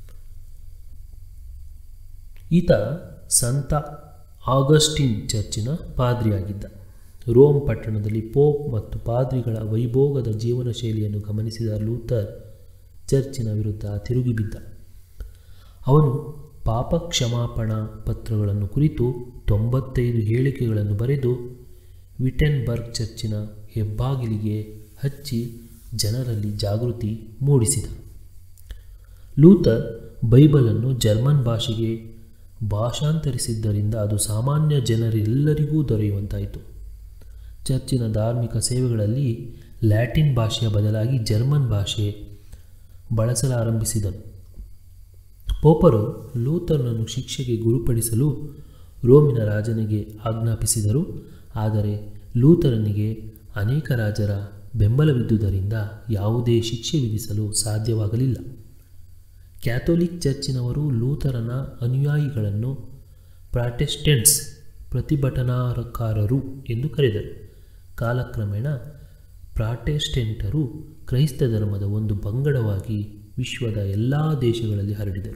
ಈತ ಸಂತ ಆಗಸ್ಟಿನ್ ಚರ್ಚಿನ ಪಾದ್ರಿಯಾಗಿದ್ದ ರೋಮ್ ಪಟ್ಟಣದಲ್ಲಿ ಪೋಪ್ ಮತ್ತು ಪಾದ್ರಿಗಳ ವೈಭೋಗದ ಜೀವನ ಶೈಲಿಯನ್ನು ಗಮನಿಸಿದ ಲೂಥರ್ ಚರ್ಚಿನ ವಿರುದ್ಧ ತಿರುಗಿಬಿದ್ದ ಅವನು ಪಾಪ ಕ್ಷಮಾಪಣಾ ಪತ್ರಗಳನ್ನು ಕುರಿತು ತೊಂಬತ್ತೈದು ಹೇಳಿಕೆಗಳನ್ನು ಬರೆದು ವಿಟೆನ್ಬರ್ಗ್ ಚರ್ಚಿನ ಹೆಬ್ಬಾಗಿಲಿಗೆ ಹಚ್ಚಿ ಜನರಲ್ಲಿ ಜಾಗೃತಿ ಮೂಡಿಸಿದ ಲೂಥರ್ ಬೈಬಲನ್ನು ಜರ್ಮನ್ ಭಾಷೆಗೆ ಭಾಷಾಂತರಿಸಿದ್ದರಿಂದ ಅದು ಸಾಮಾನ್ಯ ಜನರೆಲ್ಲರಿಗೂ ದೊರೆಯುವಂತಾಯಿತು ಚರ್ಚಿನ ಧಾರ್ಮಿಕ ಸೇವೆಗಳಲ್ಲಿ ಲ್ಯಾಟಿನ್ ಭಾಷೆಯ ಬದಲಾಗಿ ಜರ್ಮನ್ ಭಾಷೆ ಬಳಸಲಾರಂಭಿಸಿದನು ಪೋಪರು ಲೂಥರ್ನನ್ನು ಶಿಕ್ಷೆಗೆ ಗುರುಪಡಿಸಲು ರೋಮಿನ ರಾಜನಿಗೆ ಆಜ್ಞಾಪಿಸಿದರು ಆದರೆ ಲೂಥರನಿಗೆ ಅನೇಕ ರಾಜರ ಬೆಂಬಲವಿದ್ದುದರಿಂದ ಯಾವುದೇ ಶಿಕ್ಷೆ ವಿಧಿಸಲು ಸಾಧ್ಯವಾಗಲಿಲ್ಲ ಕ್ಯಾಥೋಲಿಕ್ ಚರ್ಚಿನವರು ಲೂಥರನ ಅನುಯಾಯಿಗಳನ್ನು ಪ್ರಾಟೆಸ್ಟೆಂಟ್ಸ್ ಪ್ರತಿಭಟನಾಕಾರರು ಎಂದು ಕರೆದರು ಕಾಲಕ್ರಮೇಣ ಪ್ರಾಟೆಸ್ಟೆಂಟರು ಕ್ರೈಸ್ತ ಧರ್ಮದ ಒಂದು ಪಂಗಡವಾಗಿ ವಿಶ್ವದ ಎಲ್ಲ ದೇಶಗಳಲ್ಲಿ ಹರಡಿದರು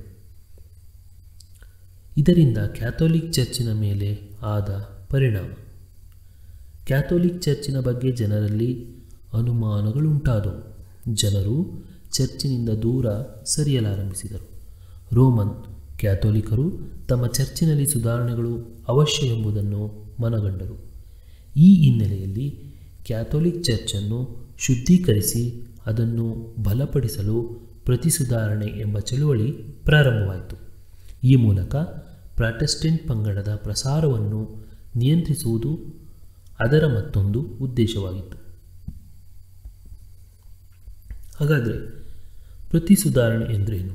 ಇದರಿಂದ ಕ್ಯಾಥೋಲಿಕ್ ಚರ್ಚಿನ ಮೇಲೆ ಆದ ಪರಿಣಾಮ ಕ್ಯಾಥೋಲಿಕ್ ಚರ್ಚಿನ ಬಗ್ಗೆ ಜನರಲ್ಲಿ ಅನುಮಾನಗಳುಂಟಾದವು ಜನರು ಚರ್ಚಿನಿಂದ ದೂರ ಸರಿಯಲಾರಂಭಿಸಿದರು ರೋಮನ್ ಕ್ಯಾಥೋಲಿಕರು ತಮ್ಮ ಚರ್ಚಿನಲ್ಲಿ ಸುಧಾರಣೆಗಳು ಅವಶ್ಯ ಎಂಬುದನ್ನು ಮನಗಂಡರು ಈ ಹಿನ್ನೆಲೆಯಲ್ಲಿ ಕ್ಯಾಥೋಲಿಕ್ ಚರ್ಚನ್ನು ಶುದ್ಧೀಕರಿಸಿ ಅದನ್ನು ಬಲಪಡಿಸಲು ಪ್ರತಿ ಸುಧಾರಣೆ ಎಂಬ ಚಳುವಳಿ ಪ್ರಾರಂಭವಾಯಿತು ಈ ಮೂಲಕ ಪ್ರಾಟೆಸ್ಟೆಂಟ್ ಪಂಗಡದ ಪ್ರಸಾರವನ್ನು ನಿಯಂತ್ರಿಸುವುದು ಅದರ ಮತ್ತೊಂದು ಉದ್ದೇಶವಾಗಿತ್ತು ಹಾಗಾದರೆ ಪ್ರತಿ ಸುಧಾರಣೆ ಎಂದರೇನು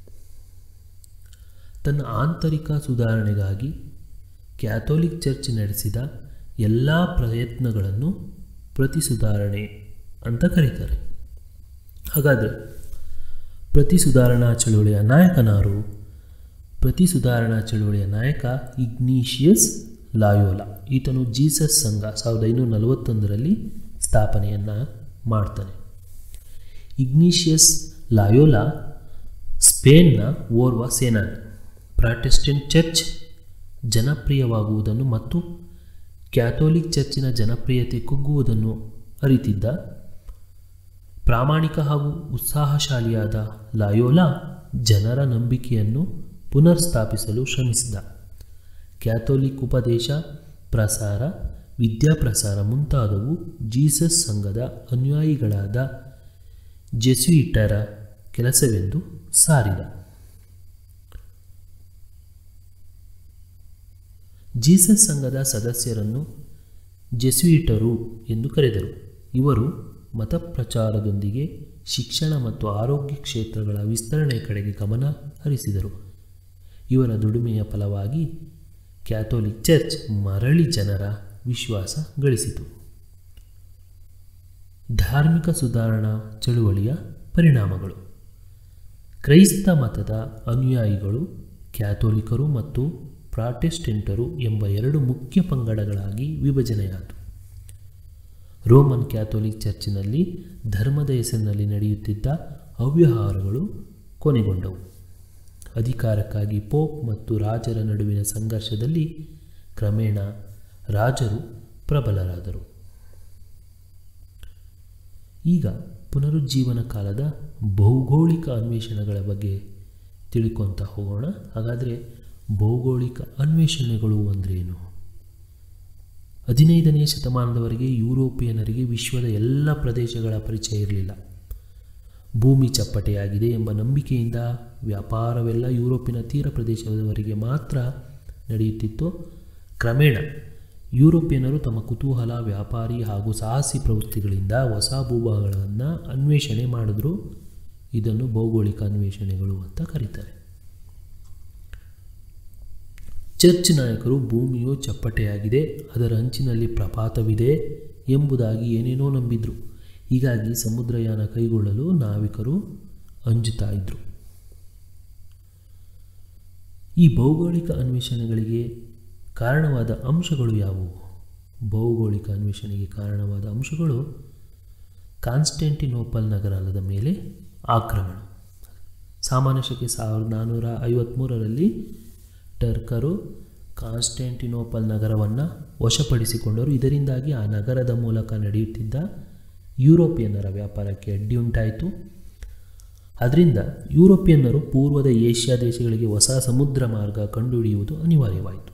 ತನ್ನ ಆಂತರಿಕ ಸುಧಾರಣೆಗಾಗಿ ಕ್ಯಾಥೋಲಿಕ್ ಚರ್ಚ್ ನಡೆಸಿದ ಎಲ್ಲ ಪ್ರಯತ್ನಗಳನ್ನು ಪ್ರತಿ ಸುಧಾರಣೆ ಅಂತ ಕರೀತಾರೆ ಹಾಗಾದರೆ ಪ್ರತಿ ಸುಧಾರಣಾ ಚಳುವಳಿಯ ನಾಯಕನಾರು ಪ್ರತಿ ಸುಧಾರಣಾ ಚಳುವಳಿಯ ನಾಯಕ ಇಗ್ನೀಷಿಯಸ್ ಲಾಯೋಲಾ ಈತನು ಜೀಸಸ್ ಸಂಘ ಸಾವಿರದ ಐನೂರ ನಲವತ್ತೊಂದರಲ್ಲಿ ಸ್ಥಾಪನೆಯನ್ನು ಮಾಡ್ತಾನೆ ಇಗ್ನೀಷಿಯಸ್ ಲಾಯೋಲಾ ಸ್ಪೇನ್ನ ಓರ್ವ ಸೇನಾನಿ ಪ್ರಾಟೆಸ್ಟೆಂಟ್ ಚರ್ಚ್ ಜನಪ್ರಿಯವಾಗುವುದನ್ನು ಮತ್ತು ಕ್ಯಾಥೋಲಿಕ್ ಚರ್ಚಿನ ಜನಪ್ರಿಯತೆ ಕುಗ್ಗುವುದನ್ನು ಅರಿತಿದ್ದ ಪ್ರಾಮಾಣಿಕ ಹಾಗೂ ಉತ್ಸಾಹಶಾಲಿಯಾದ ಲಾಯೋಲಾ ಜನರ ನಂಬಿಕೆಯನ್ನು ಪುನರ್ಸ್ಥಾಪಿಸಲು ಶ್ರಮಿಸಿದ ಕ್ಯಾಥೋಲಿಕ್ ಉಪದೇಶ ಪ್ರಸಾರ ವಿದ್ಯಾಪ್ರಸಾರ ಮುಂತಾದವು ಜೀಸಸ್ ಸಂಘದ ಅನುಯಾಯಿಗಳಾದ ಜೆಸ್ಯುಯಿಟರ ಕೆಲಸವೆಂದು ಸಾರಿದ ಜೀಸಸ್ ಸಂಘದ ಸದಸ್ಯರನ್ನು ಜೆಸ್ಯುಯಿಟರು ಎಂದು ಕರೆದರು ಇವರು ಮತಪ್ರಚಾರದೊಂದಿಗೆ ಶಿಕ್ಷಣ ಮತ್ತು ಆರೋಗ್ಯ ಕ್ಷೇತ್ರಗಳ ವಿಸ್ತರಣೆ ಕಡೆಗೆ ಗಮನ ಹರಿಸಿದರು ಇವರ ದುಡಿಮೆಯ ಫಲವಾಗಿ ಕ್ಯಾಥೋಲಿಕ್ ಚರ್ಚ್ ಮರಳಿ ಜನರ ವಿಶ್ವಾಸ ಗಳಿಸಿತು ಧಾರ್ಮಿಕ ಸುಧಾರಣಾ ಚಳುವಳಿಯ ಪರಿಣಾಮಗಳು ಕ್ರೈಸ್ತ ಮತದ ಅನುಯಾಯಿಗಳು ಕ್ಯಾಥೋಲಿಕರು ಮತ್ತು ಪ್ರಾಟೆಸ್ಟೆಂಟರು ಎಂಬ ಎರಡು ಮುಖ್ಯ ಪಂಗಡಗಳಾಗಿ ವಿಭಜನೆಯಾದವು ರೋಮನ್ ಕ್ಯಾಥೋಲಿಕ್ ಚರ್ಚಿನಲ್ಲಿ ಧರ್ಮದ ಹೆಸರಿನಲ್ಲಿ ನಡೆಯುತ್ತಿದ್ದ ಅವ್ಯವಹಾರಗಳು ಕೊನೆಗೊಂಡವು ಅಧಿಕಾರಕ್ಕಾಗಿ ಪೋಪ್ ಮತ್ತು ರಾಜರ ನಡುವಿನ ಸಂಘರ್ಷದಲ್ಲಿ ಕ್ರಮೇಣ ರಾಜರು ಪ್ರಬಲರಾದರು ಈಗ ಪುನರುಜ್ಜೀವನ ಕಾಲದ ಭೌಗೋಳಿಕ ಅನ್ವೇಷಣೆಗಳ ಬಗ್ಗೆ ತಿಳ್ಕೊತ ಹೋಗೋಣ ಹಾಗಾದರೆ ಭೌಗೋಳಿಕ ಅನ್ವೇಷಣೆಗಳು ಅಂದ್ರೇನು ಹದಿನೈದನೇ ಶತಮಾನದವರೆಗೆ ಯುರೋಪಿಯನರಿಗೆ ವಿಶ್ವದ ಎಲ್ಲ ಪ್ರದೇಶಗಳ ಪರಿಚಯ ಇರಲಿಲ್ಲ ಭೂಮಿ ಚಪ್ಪಟೆಯಾಗಿದೆ ಎಂಬ ನಂಬಿಕೆಯಿಂದ ವ್ಯಾಪಾರವೆಲ್ಲ ಯುರೋಪಿನ ತೀರ ಪ್ರದೇಶದವರೆಗೆ ಮಾತ್ರ ನಡೆಯುತ್ತಿತ್ತು ಕ್ರಮೇಣ ಯುರೋಪಿಯನರು ತಮ್ಮ ಕುತೂಹಲ ವ್ಯಾಪಾರಿ ಹಾಗೂ ಸಾಹಸಿ ಪ್ರವೃತ್ತಿಗಳಿಂದ ಹೊಸ ಭೂಭಾಗಗಳನ್ನು ಅನ್ವೇಷಣೆ ಮಾಡಿದ್ರು ಇದನ್ನು ಭೌಗೋಳಿಕ ಅನ್ವೇಷಣೆಗಳು ಅಂತ ಕರೀತಾರೆ ಚರ್ಚ್ ನಾಯಕರು ಭೂಮಿಯು ಚಪ್ಪಟೆಯಾಗಿದೆ ಅದರ ಅಂಚಿನಲ್ಲಿ ಪ್ರಪಾತವಿದೆ ಎಂಬುದಾಗಿ ಏನೇನೋ ನಂಬಿದ್ರು ಹೀಗಾಗಿ ಸಮುದ್ರಯಾನ ಕೈಗೊಳ್ಳಲು ನಾವಿಕರು ಅಂಜುತ್ತಾ ಇದ್ದರು ಈ ಭೌಗೋಳಿಕ ಅನ್ವೇಷಣೆಗಳಿಗೆ ಕಾರಣವಾದ ಅಂಶಗಳು ಯಾವುವು ಭೌಗೋಳಿಕ ಅನ್ವೇಷಣೆಗೆ ಕಾರಣವಾದ ಅಂಶಗಳು ಕಾನ್ಸ್ಟೆಂಟಿನೋಪಲ್ ನಗರದ ಮೇಲೆ ಆಕ್ರಮಣ ಸಾಮಾನ್ಯ ಶಕೆ ಸಾವಿರದ ನಾನ್ನೂರ ಐವತ್ತ್ಮೂರರಲ್ಲಿ ಟರ್ಕರು ಕಾನ್ಸ್ಟೆಂಟಿನೋಪಲ್ ನಗರವನ್ನು ವಶಪಡಿಸಿಕೊಂಡರು ಇದರಿಂದಾಗಿ ಆ ನಗರದ ಮೂಲಕ ನಡೆಯುತ್ತಿದ್ದ ಯುರೋಪಿಯನ್ನರ ವ್ಯಾಪಾರಕ್ಕೆ ಅಡ್ಡಿಯುಂಟಾಯಿತು ಅದರಿಂದ ಯುರೋಪಿಯನ್ನರು ಪೂರ್ವದ ಏಷ್ಯಾ ದೇಶಗಳಿಗೆ ಹೊಸ ಸಮುದ್ರ ಮಾರ್ಗ ಕಂಡುಹಿಡಿಯುವುದು ಅನಿವಾರ್ಯವಾಯಿತು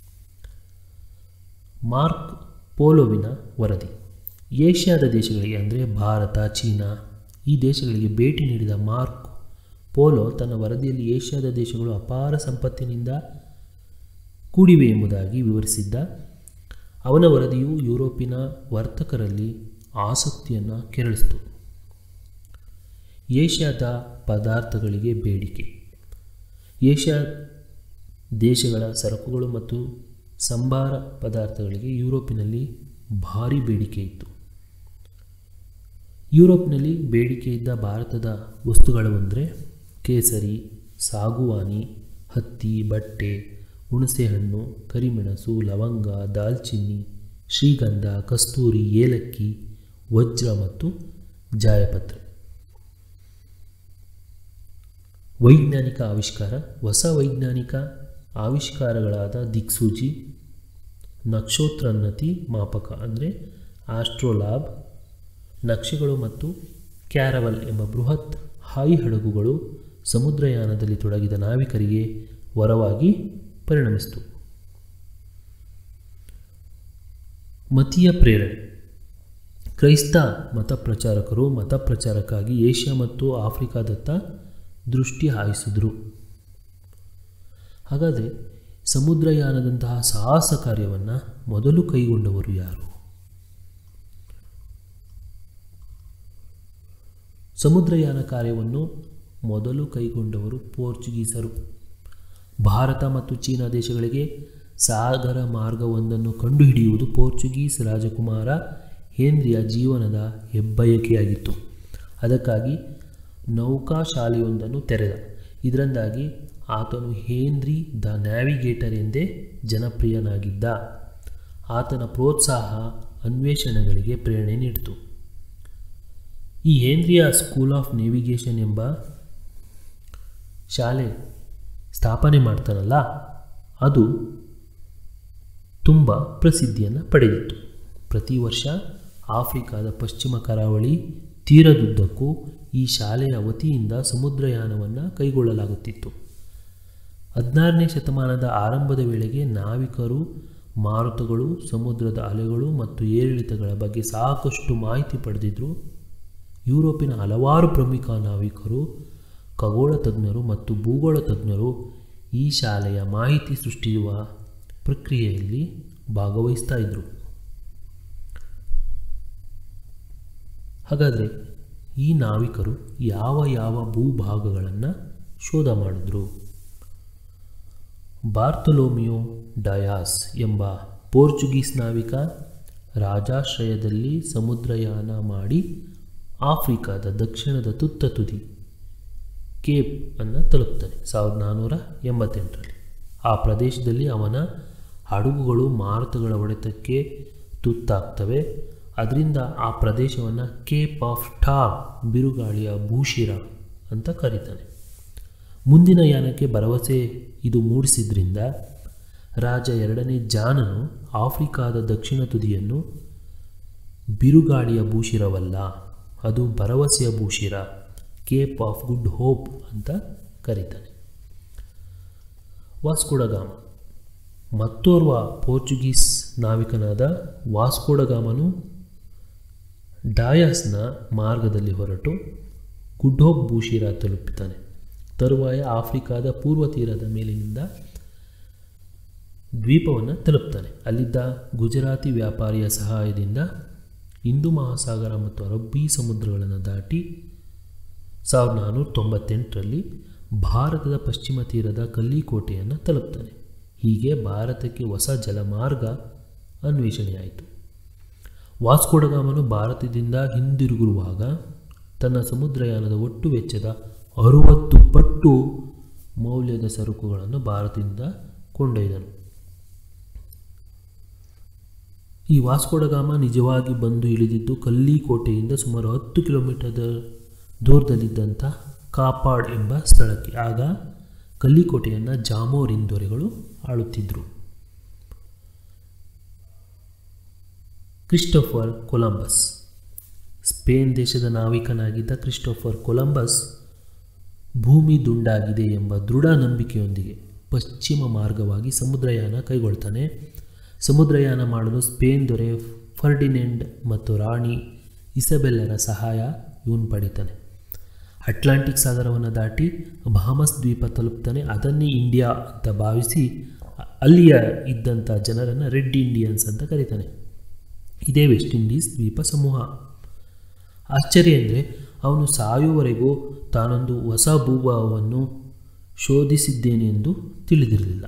ಮಾರ್ಕ್ ಪೋಲೋವಿನ ವರದಿ ಏಷ್ಯಾದ ದೇಶಗಳಿಗೆ ಅಂದರೆ ಭಾರತ ಚೀನಾ ಈ ದೇಶಗಳಿಗೆ ಭೇಟಿ ನೀಡಿದ ಮಾರ್ಕ್ ಪೋಲೋ ತನ್ನ ವರದಿಯಲ್ಲಿ ಏಷ್ಯಾದ ದೇಶಗಳು ಅಪಾರ ಸಂಪತ್ತಿನಿಂದ ಕೂಡಿವೆ ಎಂಬುದಾಗಿ ವಿವರಿಸಿದ್ದ ಅವನ ವರದಿಯು ಯುರೋಪಿನ ವರ್ತಕರಲ್ಲಿ ಆಸಕ್ತಿಯನ್ನು ಕೆರಳಿಸಿತು ಏಷ್ಯಾದ ಪದಾರ್ಥಗಳಿಗೆ ಬೇಡಿಕೆ ಏಷ್ಯಾ ದೇಶಗಳ ಸರಕುಗಳು ಮತ್ತು ಸಂಬಾರ ಪದಾರ್ಥಗಳಿಗೆ ಯುರೋಪಿನಲ್ಲಿ ಭಾರಿ ಬೇಡಿಕೆ ಇತ್ತು ಯುರೋಪ್ನಲ್ಲಿ ಬೇಡಿಕೆ ಇದ್ದ ಭಾರತದ ವಸ್ತುಗಳು ಅಂದರೆ ಕೇಸರಿ ಸಾಗುವಾನಿ ಹತ್ತಿ ಬಟ್ಟೆ ಹುಣಸೆಹಣ್ಣು ಕರಿಮೆಣಸು ಲವಂಗ ದಾಲ್ಚಿನ್ನಿ ಶ್ರೀಗಂಧ ಕಸ್ತೂರಿ ಏಲಕ್ಕಿ ವಜ್ರ ಮತ್ತು ಜಾಯಪತ್ರೆ ವೈಜ್ಞಾನಿಕ ಆವಿಷ್ಕಾರ ಹೊಸ ವೈಜ್ಞಾನಿಕ ಆವಿಷ್ಕಾರಗಳಾದ ದಿಕ್ಸೂಚಿ ನಕ್ಷೋತ್ರೋನ್ನತಿ ಮಾಪಕ ಅಂದರೆ ಆಸ್ಟ್ರೋಲಾಬ್ ನಕ್ಷೆಗಳು ಮತ್ತು ಕ್ಯಾರವಲ್ ಎಂಬ ಬೃಹತ್ ಹಾಯಿ ಹಡಗುಗಳು ಸಮುದ್ರಯಾನದಲ್ಲಿ ತೊಡಗಿದ ನಾವಿಕರಿಗೆ ವರವಾಗಿ ಪರಿಣಮಿಸಿತು ಮತೀಯ ಪ್ರೇರಣೆ ಕ್ರೈಸ್ತ ಮತ ಪ್ರಚಾರಕರು ಮತ ಪ್ರಚಾರಕ್ಕಾಗಿ ಏಷ್ಯಾ ಮತ್ತು ಆಫ್ರಿಕಾದತ್ತ ದೃಷ್ಟಿ ಹಾಯಿಸಿದರು ಹಾಗಾದರೆ ಸಮುದ್ರಯಾನದಂತಹ ಸಾಹಸ ಕಾರ್ಯವನ್ನು ಮೊದಲು ಕೈಗೊಂಡವರು ಯಾರು ಸಮುದ್ರಯಾನ ಕಾರ್ಯವನ್ನು ಮೊದಲು ಕೈಗೊಂಡವರು ಪೋರ್ಚುಗೀಸರು ಭಾರತ ಮತ್ತು ಚೀನಾ ದೇಶಗಳಿಗೆ ಸಾಗರ ಮಾರ್ಗವೊಂದನ್ನು ಕಂಡುಹಿಡಿಯುವುದು ಪೋರ್ಚುಗೀಸ್ ರಾಜಕುಮಾರ ಹೇನ್ರಿಯ ಜೀವನದ ಹೆಬ್ಬಯಕೆಯಾಗಿತ್ತು ಅದಕ್ಕಾಗಿ ನೌಕಾ ಶಾಲೆಯೊಂದನ್ನು ತೆರೆದ ಇದರಿಂದಾಗಿ ಆತನು ಹೇನ್ರಿ ದ ನ್ಯಾವಿಗೇಟರ್ ಎಂದೇ ಜನಪ್ರಿಯನಾಗಿದ್ದ ಆತನ ಪ್ರೋತ್ಸಾಹ ಅನ್ವೇಷಣೆಗಳಿಗೆ ಪ್ರೇರಣೆ ನೀಡಿತು ಈ ಹೇನ್ರಿಯ ಸ್ಕೂಲ್ ಆಫ್ ನೇವಿಗೇಷನ್ ಎಂಬ ಶಾಲೆ ಸ್ಥಾಪನೆ ಮಾಡ್ತಾನಲ್ಲ ಅದು ತುಂಬ ಪ್ರಸಿದ್ಧಿಯನ್ನು ಪಡೆದಿತ್ತು ಪ್ರತಿ ವರ್ಷ ಆಫ್ರಿಕಾದ ಪಶ್ಚಿಮ ಕರಾವಳಿ ತೀರದುದ್ದಕ್ಕೂ ಈ ಶಾಲೆಯ ವತಿಯಿಂದ ಸಮುದ್ರಯಾನವನ್ನು ಕೈಗೊಳ್ಳಲಾಗುತ್ತಿತ್ತು ಹದಿನಾರನೇ ಶತಮಾನದ ಆರಂಭದ ವೇಳೆಗೆ ನಾವಿಕರು ಮಾರುತಗಳು ಸಮುದ್ರದ ಅಲೆಗಳು ಮತ್ತು ಏರಿಳಿತಗಳ ಬಗ್ಗೆ ಸಾಕಷ್ಟು ಮಾಹಿತಿ ಪಡೆದಿದ್ದರು ಯುರೋಪಿನ ಹಲವಾರು ಪ್ರಮುಖ ನಾವಿಕರು ಖಗೋಳ ತಜ್ಞರು ಮತ್ತು ಭೂಗೋಳ ತಜ್ಞರು ಈ ಶಾಲೆಯ ಮಾಹಿತಿ ಸೃಷ್ಟಿಸುವ ಪ್ರಕ್ರಿಯೆಯಲ್ಲಿ ಭಾಗವಹಿಸ್ತಾ ಇದ್ದರು ಹಾಗಾದರೆ ಈ ನಾವಿಕರು ಯಾವ ಯಾವ ಭೂಭಾಗಗಳನ್ನು ಶೋಧ ಮಾಡಿದ್ರು ಬಾರ್ತಲೋಮಿಯೋ ಡಯಾಸ್ ಎಂಬ ಪೋರ್ಚುಗೀಸ್ ನಾವಿಕ ರಾಜಾಶ್ರಯದಲ್ಲಿ ಸಮುದ್ರಯಾನ ಮಾಡಿ ಆಫ್ರಿಕಾದ ದಕ್ಷಿಣದ ತುತ್ತ ತುದಿ ಕೇಪ್ ಅನ್ನು ತಲುಪ್ತಾನೆ ಸಾವಿರದ ನಾನ್ನೂರ ಎಂಬತ್ತೆಂಟರಲ್ಲಿ ಆ ಪ್ರದೇಶದಲ್ಲಿ ಅವನ ಹಡಗುಗಳು ಮಾರುತಗಳ ಹೊಡೆತಕ್ಕೆ ತುತ್ತಾಗ್ತವೆ ಅದರಿಂದ ಆ ಪ್ರದೇಶವನ್ನು ಕೇಪ್ ಆಫ್ ಟಾರ್ ಬಿರುಗಾಳಿಯ ಭೂಶಿರ ಅಂತ ಕರೀತಾನೆ ಮುಂದಿನ ಯಾನಕ್ಕೆ ಭರವಸೆ ಇದು ಮೂಡಿಸಿದ್ರಿಂದ ರಾಜ ಎರಡನೇ ಜಾನನು ಆಫ್ರಿಕಾದ ದಕ್ಷಿಣ ತುದಿಯನ್ನು ಬಿರುಗಾಳಿಯ ಭೂಶಿರವಲ್ಲ ಅದು ಭರವಸೆಯ ಭೂಶಿರ ಕೇಪ್ ಆಫ್ ಗುಡ್ ಹೋಪ್ ಅಂತ ಕರೀತಾನೆ ವಾಸ್ಕೋಡಗಾಮ ಮತ್ತೋರ್ವ ಪೋರ್ಚುಗೀಸ್ ನಾವಿಕನಾದ ವಾಸ್ಕೋಡಗಾಮನು ಡಾಯಸ್ನ ಮಾರ್ಗದಲ್ಲಿ ಹೊರಟು ಗುಡ್ ಹೋಪ್ ಭೂಶಿರ ತಲುಪುತ್ತಾನೆ ತರುವಾಯ ಆಫ್ರಿಕಾದ ಪೂರ್ವ ತೀರದ ಮೇಲಿನಿಂದ ದ್ವೀಪವನ್ನು ತಲುಪ್ತಾನೆ ಅಲ್ಲಿದ್ದ ಗುಜರಾತಿ ವ್ಯಾಪಾರಿಯ ಸಹಾಯದಿಂದ ಹಿಂದೂ ಮಹಾಸಾಗರ ಮತ್ತು ಅರಬ್ಬಿ ಸಮುದ್ರಗಳನ್ನು ದಾಟಿ ಸಾವಿರದ ನಾನ್ನೂರ ತೊಂಬತ್ತೆಂಟರಲ್ಲಿ ಭಾರತದ ಪಶ್ಚಿಮ ತೀರದ ಕಲ್ಲಿಕೋಟೆಯನ್ನು ತಲುಪ್ತಾನೆ ಹೀಗೆ ಭಾರತಕ್ಕೆ ಹೊಸ ಜಲಮಾರ್ಗ ಅನ್ವೇಷಣೆಯಾಯಿತು ವಾಸ್ಕೋಡಗಾಮನು ಭಾರತದಿಂದ ಹಿಂದಿರುಗಿರುವಾಗ ತನ್ನ ಸಮುದ್ರಯಾನದ ಒಟ್ಟು ವೆಚ್ಚದ ಅರುವತ್ತು ಪಟ್ಟು ಮೌಲ್ಯದ ಸರಕುಗಳನ್ನು ಭಾರತದಿಂದ ಕೊಂಡೊಯ್ದನು ಈ ವಾಸ್ಕೋಡಗಾಮ ನಿಜವಾಗಿ ಬಂದು ಇಳಿದಿದ್ದು ಕಲ್ಲಿಕೋಟೆಯಿಂದ ಸುಮಾರು ಹತ್ತು ಕಿಲೋಮೀಟರ್ ದೂರದಲ್ಲಿದ್ದಂಥ ಕಾಪಾಡ್ ಎಂಬ ಸ್ಥಳಕ್ಕೆ ಆಗ ಕಲ್ಲಿಕೋಟೆಯನ್ನು ಜಾಮೋರಿನ್ ದೊರೆಗಳು ಆಳುತ್ತಿದ್ದರು ಕ್ರಿಸ್ಟೋಫರ್ ಕೊಲಂಬಸ್ ಸ್ಪೇನ್ ದೇಶದ ನಾವಿಕನಾಗಿದ್ದ ಕ್ರಿಸ್ಟೋಫರ್ ಕೊಲಂಬಸ್ ಭೂಮಿ ದುಂಡಾಗಿದೆ ಎಂಬ ದೃಢ ನಂಬಿಕೆಯೊಂದಿಗೆ ಪಶ್ಚಿಮ ಮಾರ್ಗವಾಗಿ ಸಮುದ್ರಯಾನ ಕೈಗೊಳ್ತಾನೆ ಸಮುದ್ರಯಾನ ಮಾಡಲು ಸ್ಪೇನ್ ದೊರೆ ಫರ್ಡಿನೆಂಡ್ ಮತ್ತು ರಾಣಿ ಇಸಬೆಲ್ಲರ ಸಹಾಯ ಇವನು ಪಡಿತಾನೆ ಅಟ್ಲಾಂಟಿಕ್ ಸಾಗರವನ್ನು ದಾಟಿ ಬಹಾಮಸ್ ದ್ವೀಪ ತಲುಪ್ತಾನೆ ಅದನ್ನೇ ಇಂಡಿಯಾ ಅಂತ ಭಾವಿಸಿ ಅಲ್ಲಿಯ ಇದ್ದಂಥ ಜನರನ್ನು ರೆಡ್ ಇಂಡಿಯನ್ಸ್ ಅಂತ ಕರೀತಾನೆ ಇದೇ ವೆಸ್ಟ್ ಇಂಡೀಸ್ ದ್ವೀಪ ಸಮೂಹ ಆಶ್ಚರ್ಯ ಅಂದರೆ ಅವನು ಸಾಯುವವರೆಗೂ ತಾನೊಂದು ಹೊಸ ಭೂಭಾವವನ್ನು ಶೋಧಿಸಿದ್ದೇನೆಂದು ತಿಳಿದಿರಲಿಲ್ಲ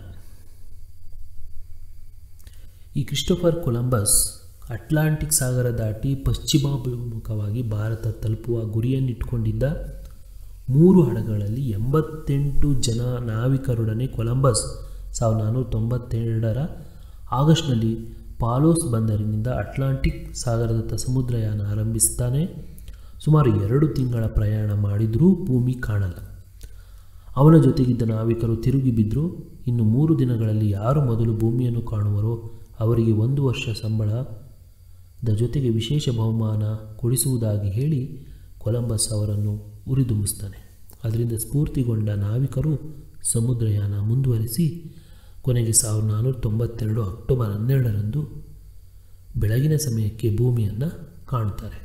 ಈ ಕ್ರಿಸ್ಟೋಫರ್ ಕೊಲಂಬಸ್ ಅಟ್ಲಾಂಟಿಕ್ ಸಾಗರ ದಾಟಿ ಪಶ್ಚಿಮಾಭಿಮುಖವಾಗಿ ಭಾರತ ತಲುಪುವ ಗುರಿಯನ್ನಿಟ್ಟುಕೊಂಡಿದ್ದ ಮೂರು ಹಡಗಳಲ್ಲಿ ಎಂಬತ್ತೆಂಟು ಜನ ನಾವಿಕರೊಡನೆ ಕೊಲಂಬಸ್ ಸಾವಿರದ ನಾನ್ನೂರ ತೊಂಬತ್ತೆರಡರ ಆಗಸ್ಟ್ನಲ್ಲಿ ಪಾಲೋಸ್ ಬಂದರಿನಿಂದ ಅಟ್ಲಾಂಟಿಕ್ ಸಾಗರದತ್ತ ಸಮುದ್ರಯಾನ ಆರಂಭಿಸ್ತಾನೆ ಸುಮಾರು ಎರಡು ತಿಂಗಳ ಪ್ರಯಾಣ ಮಾಡಿದರೂ ಭೂಮಿ ಕಾಣಲ್ಲ ಅವನ ಜೊತೆಗಿದ್ದ ನಾವಿಕರು ತಿರುಗಿ ಬಿದ್ದರು ಇನ್ನು ಮೂರು ದಿನಗಳಲ್ಲಿ ಯಾರು ಮೊದಲು ಭೂಮಿಯನ್ನು ಕಾಣುವರೋ ಅವರಿಗೆ ಒಂದು ವರ್ಷ ಸಂಬಳದ ಜೊತೆಗೆ ವಿಶೇಷ ಬಹುಮಾನ ಕೊಡಿಸುವುದಾಗಿ ಹೇಳಿ ಕೊಲಂಬಸ್ ಅವರನ್ನು ಉರಿದುಂಬಿಸ್ತಾನೆ ಅದರಿಂದ ಸ್ಫೂರ್ತಿಗೊಂಡ ನಾವಿಕರು ಸಮುದ್ರಯಾನ ಮುಂದುವರಿಸಿ ಕೊನೆಗೆ ಸಾವಿರದ ನಾನ್ನೂರ ತೊಂಬತ್ತೆರಡು ಅಕ್ಟೋಬರ್ ಹನ್ನೆರಡರಂದು ಬೆಳಗಿನ ಸಮಯಕ್ಕೆ ಭೂಮಿಯನ್ನು ಕಾಣುತ್ತಾರೆ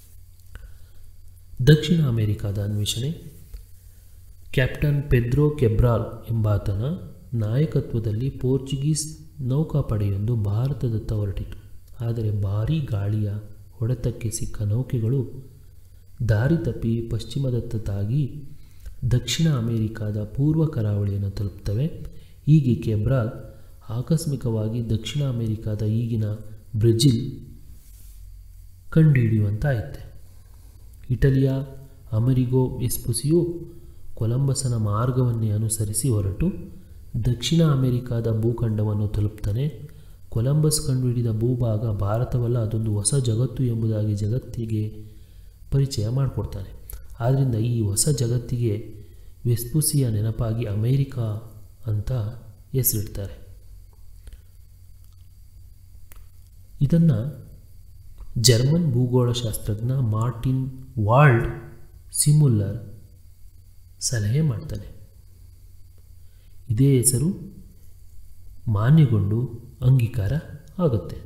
ದಕ್ಷಿಣ ಅಮೆರಿಕಾದ ಅನ್ವೇಷಣೆ ಕ್ಯಾಪ್ಟನ್ ಪೆದ್ರೋ ಕೆಬ್ರಾಲ್ ಎಂಬಾತನ ನಾಯಕತ್ವದಲ್ಲಿ ಪೋರ್ಚುಗೀಸ್ ನೌಕಾಪಡೆಯೊಂದು ಭಾರತದತ್ತ ಹೊರಟಿತು ಆದರೆ ಭಾರೀ ಗಾಳಿಯ ಹೊಡೆತಕ್ಕೆ ಸಿಕ್ಕ ನೌಕೆಗಳು ದಾರಿ ತಪ್ಪಿ ಪಶ್ಚಿಮದತ್ತ ತಾಗಿ ದಕ್ಷಿಣ ಅಮೆರಿಕಾದ ಪೂರ್ವ ಕರಾವಳಿಯನ್ನು ತಲುಪ್ತವೆ ಹೀಗೆ ಕೆಬ್ರಾಲ್ ಆಕಸ್ಮಿಕವಾಗಿ ದಕ್ಷಿಣ ಅಮೆರಿಕಾದ ಈಗಿನ ಬ್ರೆಜಿಲ್ ಕಂಡುಹಿಡಿಯುವಂತಾಯಿತೆ ಇಟಲಿಯ ಅಮೆರಿಗೋ ಎಸ್ಪುಸಿಯು ಕೊಲಂಬಸನ ಮಾರ್ಗವನ್ನೇ ಅನುಸರಿಸಿ ಹೊರಟು ದಕ್ಷಿಣ ಅಮೆರಿಕಾದ ಭೂಖಂಡವನ್ನು ತಲುಪ್ತಾನೆ ಕೊಲಂಬಸ್ ಕಂಡುಹಿಡಿದ ಭೂಭಾಗ ಭಾರತವಲ್ಲ ಅದೊಂದು ಹೊಸ ಜಗತ್ತು ಎಂಬುದಾಗಿ ಜಗತ್ತಿಗೆ ಪರಿಚಯ ಮಾಡಿಕೊಡ್ತಾನೆ ಆದ್ದರಿಂದ ಈ ಹೊಸ ಜಗತ್ತಿಗೆ ವೆಸ್ಪುಸಿಯ ನೆನಪಾಗಿ ಅಮೇರಿಕಾ ಅಂತ ಹೆಸರಿಡ್ತಾರೆ ಇದನ್ನು ಜರ್ಮನ್ ಭೂಗೋಳಶಾಸ್ತ್ರಜ್ಞ ಮಾರ್ಟಿನ್ ವಾಲ್ಡ್ ಸಿಮುಲ್ಲರ್ ಸಲಹೆ ಮಾಡ್ತಾನೆ ಇದೇ ಹೆಸರು ಮಾನ್ಯಗೊಂಡು ಅಂಗೀಕಾರ ಆಗುತ್ತೆ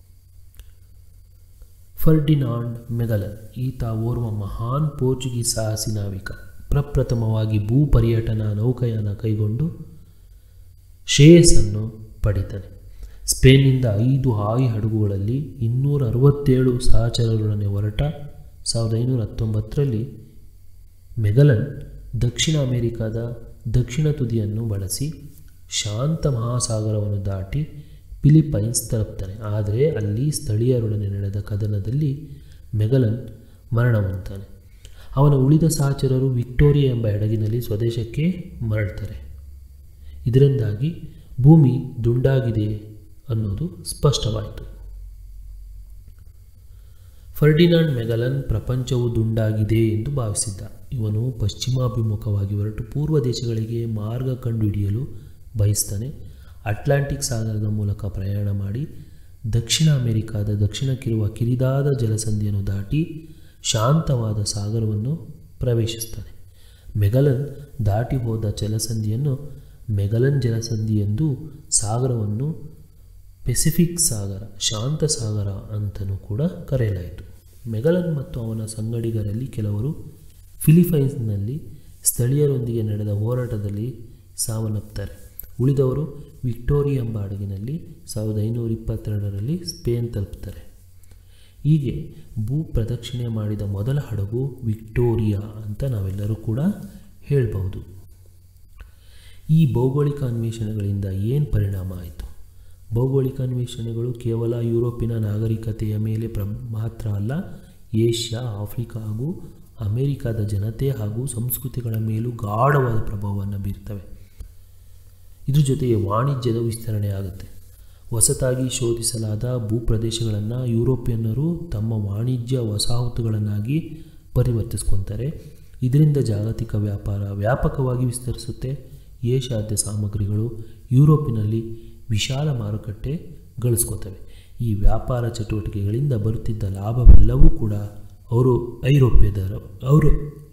ಫರ್ಡಿನಾಂಡ್ ಮೆಗಲನ್ ಈತ ಓರ್ವ ಮಹಾನ್ ಪೋರ್ಚುಗೀಸ್ ಸಾಹಸಿ ನಾವಿಕ ಪ್ರಪ್ರಥಮವಾಗಿ ಭೂ ಪರ್ಯಟನಾ ನೌಕಾಯಾನ ಕೈಗೊಂಡು ಶ್ರೇಯಸ್ಸನ್ನು ಪಡಿತಾನೆ ಸ್ಪೇನ್ನಿಂದ ಐದು ಹಾಯಿ ಹಡಗುಗಳಲ್ಲಿ ಇನ್ನೂರ ಅರವತ್ತೇಳು ಸಹಚರರೊಡನೆ ಹೊರಟ ಸಾವಿರದ ಐನೂರ ಹತ್ತೊಂಬತ್ತರಲ್ಲಿ ಮೆಗಲನ್ ದಕ್ಷಿಣ ಅಮೆರಿಕಾದ ದಕ್ಷಿಣ ತುದಿಯನ್ನು ಬಳಸಿ ಶಾಂತ ಮಹಾಸಾಗರವನ್ನು ದಾಟಿ ಫಿಲಿಪೈನ್ಸ್ ತಲುಪ್ತಾನೆ ಆದರೆ ಅಲ್ಲಿ ಸ್ಥಳೀಯರೊಡನೆ ನಡೆದ ಕದನದಲ್ಲಿ ಮೆಗಲನ್ ಮರಣವಂತಾನೆ ಅವನ ಉಳಿದ ಸಹಚರರು ವಿಕ್ಟೋರಿಯಾ ಎಂಬ ಹಡಗಿನಲ್ಲಿ ಸ್ವದೇಶಕ್ಕೆ ಮರಳ್ತಾರೆ ಇದರಿಂದಾಗಿ ಭೂಮಿ ದುಂಡಾಗಿದೆ ಅನ್ನೋದು ಸ್ಪಷ್ಟವಾಯಿತು ಫರ್ಡಿನಾಂಡ್ ಮೆಗಲನ್ ಪ್ರಪಂಚವು ದುಂಡಾಗಿದೆ ಎಂದು ಭಾವಿಸಿದ್ದ ಇವನು ಪಶ್ಚಿಮಾಭಿಮುಖವಾಗಿ ಹೊರಟು ಪೂರ್ವ ದೇಶಗಳಿಗೆ ಮಾರ್ಗ ಕಂಡುಹಿಡಿಯಲು ಬಯಸ್ತಾನೆ ಅಟ್ಲಾಂಟಿಕ್ ಸಾಗರದ ಮೂಲಕ ಪ್ರಯಾಣ ಮಾಡಿ ದಕ್ಷಿಣ ಅಮೆರಿಕಾದ ದಕ್ಷಿಣಕ್ಕಿರುವ ಕಿರಿದಾದ ಜಲಸಂಧಿಯನ್ನು ದಾಟಿ ಶಾಂತವಾದ ಸಾಗರವನ್ನು ಪ್ರವೇಶಿಸ್ತಾನೆ ಮೆಗಲನ್ ದಾಟಿ ಹೋದ ಜಲಸಂಧಿಯನ್ನು ಮೆಗಲನ್ ಜಲಸಂಧಿ ಎಂದು ಸಾಗರವನ್ನು ಪೆಸಿಫಿಕ್ ಸಾಗರ ಶಾಂತ ಸಾಗರ ಅಂತಲೂ ಕೂಡ ಕರೆಯಲಾಯಿತು ಮೆಗಲನ್ ಮತ್ತು ಅವನ ಸಂಗಡಿಗರಲ್ಲಿ ಕೆಲವರು ಫಿಲಿಪೈನ್ಸ್ನಲ್ಲಿ ಸ್ಥಳೀಯರೊಂದಿಗೆ ನಡೆದ ಹೋರಾಟದಲ್ಲಿ ಸಾವನ್ನಪ್ತಾರೆ ಉಳಿದವರು ವಿಕ್ಟೋರಿಯಾ ಎಂಬ ಹಡಗಿನಲ್ಲಿ ಸಾವಿರದ ಐನೂರ ಇಪ್ಪತ್ತೆರಡರಲ್ಲಿ ಸ್ಪೇನ್ ತಲುಪ್ತಾರೆ ಹೀಗೆ ಭೂ ಪ್ರದಕ್ಷಿಣೆ ಮಾಡಿದ ಮೊದಲ ಹಡಗು ವಿಕ್ಟೋರಿಯಾ ಅಂತ ನಾವೆಲ್ಲರೂ ಕೂಡ ಹೇಳಬಹುದು ಈ ಭೌಗೋಳಿಕ ಅನ್ವೇಷಣೆಗಳಿಂದ ಏನು ಪರಿಣಾಮ ಆಯಿತು ಭೌಗೋಳಿಕ ಅನ್ವೇಷಣೆಗಳು ಕೇವಲ ಯುರೋಪಿನ ನಾಗರಿಕತೆಯ ಮೇಲೆ ಪ್ರ ಮಾತ್ರ ಅಲ್ಲ ಏಷ್ಯಾ ಆಫ್ರಿಕಾ ಹಾಗೂ ಅಮೆರಿಕಾದ ಜನತೆ ಹಾಗೂ ಸಂಸ್ಕೃತಿಗಳ ಮೇಲೂ ಗಾಢವಾದ ಪ್ರಭಾವವನ್ನು ಬೀರ್ತವೆ ಇದ್ರ ಜೊತೆಗೆ ವಾಣಿಜ್ಯದ ವಿಸ್ತರಣೆ ಆಗುತ್ತೆ ಹೊಸತಾಗಿ ಶೋಧಿಸಲಾದ ಭೂಪ್ರದೇಶಗಳನ್ನು ಯುರೋಪಿಯನ್ನರು ತಮ್ಮ ವಾಣಿಜ್ಯ ವಸಾಹತುಗಳನ್ನಾಗಿ ಪರಿವರ್ತಿಸ್ಕೊತಾರೆ ಇದರಿಂದ ಜಾಗತಿಕ ವ್ಯಾಪಾರ ವ್ಯಾಪಕವಾಗಿ ವಿಸ್ತರಿಸುತ್ತೆ ಏಷ್ಯಾದ್ಯ ಸಾಮಗ್ರಿಗಳು ಯುರೋಪಿನಲ್ಲಿ ವಿಶಾಲ ಮಾರುಕಟ್ಟೆ ಗಳಿಸ್ಕೋತವೆ ಈ ವ್ಯಾಪಾರ ಚಟುವಟಿಕೆಗಳಿಂದ ಬರುತ್ತಿದ್ದ ಲಾಭವೆಲ್ಲವೂ ಕೂಡ ಅವರು ಐರೋಪ್ಯದರ ಅವರು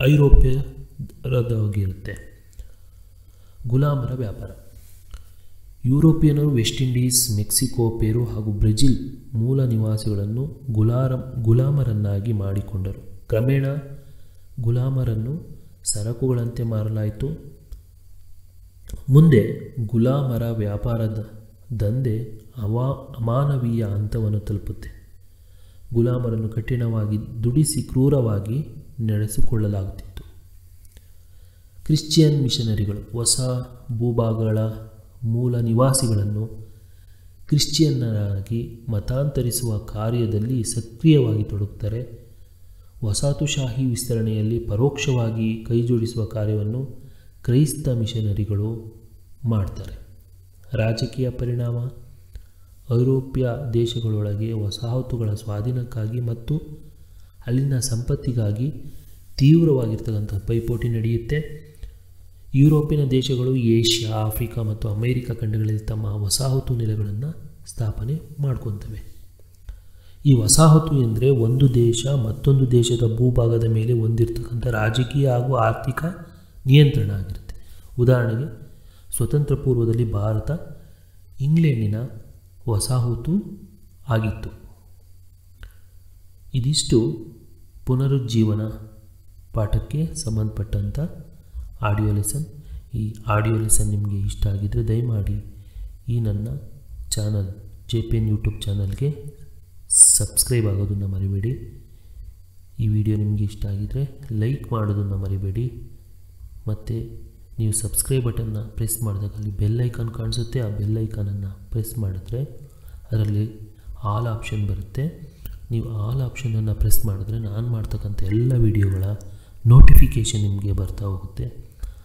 ಐರೋಪ್ಯರದಾಗಿರುತ್ತೆ ಗುಲಾಮರ ವ್ಯಾಪಾರ ಯುರೋಪಿಯನರು ವೆಸ್ಟ್ ಇಂಡೀಸ್ ಮೆಕ್ಸಿಕೋ ಪೆರು ಹಾಗೂ ಬ್ರೆಜಿಲ್ ಮೂಲ ನಿವಾಸಿಗಳನ್ನು ಗುಲಾರ ಗುಲಾಮರನ್ನಾಗಿ ಮಾಡಿಕೊಂಡರು ಕ್ರಮೇಣ ಗುಲಾಮರನ್ನು ಸರಕುಗಳಂತೆ ಮಾರಲಾಯಿತು ಮುಂದೆ ಗುಲಾಮರ ವ್ಯಾಪಾರದ ದಂಧೆ ಅವಾ ಅಮಾನವೀಯ ಹಂತವನ್ನು ತಲುಪುತ್ತೆ ಗುಲಾಮರನ್ನು ಕಠಿಣವಾಗಿ ದುಡಿಸಿ ಕ್ರೂರವಾಗಿ ನಡೆಸಿಕೊಳ್ಳಲಾಗುತ್ತಿತ್ತು ಕ್ರಿಶ್ಚಿಯನ್ ಮಿಷನರಿಗಳು ಹೊಸ ಭೂಭಾಗಗಳ ಮೂಲ ನಿವಾಸಿಗಳನ್ನು ಕ್ರಿಶ್ಚಿಯನ್ನರಾಗಿ ಮತಾಂತರಿಸುವ ಕಾರ್ಯದಲ್ಲಿ ಸಕ್ರಿಯವಾಗಿ ತೊಡಗುತ್ತಾರೆ ವಸಾಹತುಶಾಹಿ ವಿಸ್ತರಣೆಯಲ್ಲಿ ಪರೋಕ್ಷವಾಗಿ ಕೈಜೋಡಿಸುವ ಕಾರ್ಯವನ್ನು ಕ್ರೈಸ್ತ ಮಿಷನರಿಗಳು ಮಾಡ್ತಾರೆ ರಾಜಕೀಯ ಪರಿಣಾಮ ಐರೋಪ್ಯ ದೇಶಗಳೊಳಗೆ ವಸಾಹತುಗಳ ಸ್ವಾಧೀನಕ್ಕಾಗಿ ಮತ್ತು ಅಲ್ಲಿನ ಸಂಪತ್ತಿಗಾಗಿ ತೀವ್ರವಾಗಿರ್ತಕ್ಕಂಥ ಪೈಪೋಟಿ ನಡೆಯುತ್ತೆ ಯುರೋಪಿನ ದೇಶಗಳು ಏಷ್ಯಾ ಆಫ್ರಿಕಾ ಮತ್ತು ಅಮೇರಿಕಾ ಖಂಡಗಳಲ್ಲಿ ತಮ್ಮ ವಸಾಹತು ನೆಲೆಗಳನ್ನು ಸ್ಥಾಪನೆ ಮಾಡ್ಕೊತವೆ ಈ ವಸಾಹತು ಎಂದರೆ ಒಂದು ದೇಶ ಮತ್ತೊಂದು ದೇಶದ ಭೂಭಾಗದ ಮೇಲೆ ಹೊಂದಿರತಕ್ಕಂಥ ರಾಜಕೀಯ ಹಾಗೂ ಆರ್ಥಿಕ ನಿಯಂತ್ರಣ ಆಗಿರುತ್ತೆ ಉದಾಹರಣೆಗೆ ಸ್ವತಂತ್ರ ಪೂರ್ವದಲ್ಲಿ ಭಾರತ ಇಂಗ್ಲೆಂಡಿನ ವಸಾಹತು ಆಗಿತ್ತು ಇದಿಷ್ಟು ಪುನರುಜ್ಜೀವನ ಪಾಠಕ್ಕೆ ಸಂಬಂಧಪಟ್ಟಂಥ ಆಡಿಯೋ ಲೆಸನ್ ಈ ಆಡಿಯೋ ಲೆಸನ್ ನಿಮಗೆ ಇಷ್ಟ ಆಗಿದ್ದರೆ ದಯಮಾಡಿ ಈ ನನ್ನ channel J P N YouTube ಚಾನಲ್ಗೆ ಸಬ್ಸ್ಕ್ರೈಬ್ ಆಗೋದನ್ನು ಮರಿಬೇಡಿ ಈ ವಿಡಿಯೋ ನಿಮಗೆ ಇಷ್ಟ ಆಗಿದ್ದರೆ ಲೈಕ್ ಮಾಡೋದನ್ನು ಮರಿಬೇಡಿ ಮತ್ತು ನೀವು ಸಬ್ಸ್ಕ್ರೈಬ್ ಬಟನ್ನ ಪ್ರೆಸ್ ಮಾಡಿದಾಗ ಅಲ್ಲಿ ಬೆಲ್ ಐಕಾನ್ ಕಾಣಿಸುತ್ತೆ ಆ ಬೆಲ್ ಐಕಾನನ್ನು ಪ್ರೆಸ್ ಮಾಡಿದ್ರೆ ಅದರಲ್ಲಿ ಆಲ್ ಆಪ್ಷನ್ ಬರುತ್ತೆ ನೀವು ಆಲ್ ಆಪ್ಷನನ್ನು ಪ್ರೆಸ್ ಮಾಡಿದ್ರೆ ನಾನು ಮಾಡ್ತಕ್ಕಂಥ ಎಲ್ಲ ವಿಡಿಯೋಗಳ ನೋಟಿಫಿಕೇಷನ್ ನಿಮಗೆ ಬರ್ತಾ ಹೋಗುತ್ತೆ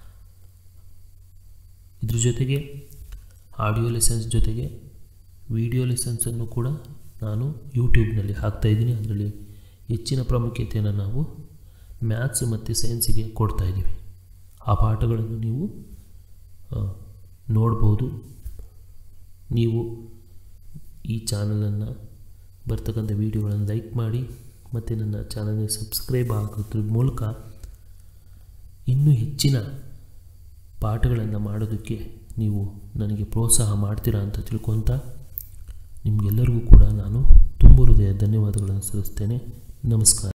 ಇದ್ರ ಜೊತೆಗೆ ಆಡಿಯೋ ಲೆಸನ್ಸ್ ಜೊತೆಗೆ ವಿಡಿಯೋ ಲೆಸನ್ಸನ್ನು ಕೂಡ ನಾನು ಯೂಟ್ಯೂಬ್ನಲ್ಲಿ ಹಾಕ್ತಾಯಿದ್ದೀನಿ ಅದರಲ್ಲಿ ಹೆಚ್ಚಿನ ಪ್ರಾಮುಖ್ಯತೆಯನ್ನು ನಾವು ಮ್ಯಾಥ್ಸ್ ಮತ್ತು ಸೈನ್ಸಿಗೆ ಕೊಡ್ತಾಯಿದ್ದೀವಿ ಆ ಪಾಠಗಳನ್ನು ನೀವು ಆ, ನೋಡ್ಬೋದು ನೀವು ಈ ಚಾನಲನ್ನು ಬರ್ತಕ್ಕಂಥ ವೀಡಿಯೋಗಳನ್ನು ಲೈಕ್ ಮಾಡಿ ಮತ್ತು ನನ್ನ ಚಾನಲ್ಗೆ ಸಬ್ಸ್ಕ್ರೈಬ್ ಆಗೋದ್ರ ಮೂಲಕ ಇನ್ನೂ ಹೆಚ್ಚಿನ ಪಾಠಗಳನ್ನು ಮಾಡೋದಕ್ಕೆ ನೀವು ನನಗೆ ಪ್ರೋತ್ಸಾಹ ಮಾಡ್ತೀರಾ ಅಂತ ತಿಳ್ಕೊತ ನಿಮಗೆಲ್ಲರಿಗೂ ಕೂಡ ನಾನು ತುಂಬ ಹೃದಯ ಧನ್ಯವಾದಗಳನ್ನು ಸಲ್ಲಿಸ್ತೇನೆ ನಮಸ್ಕಾರ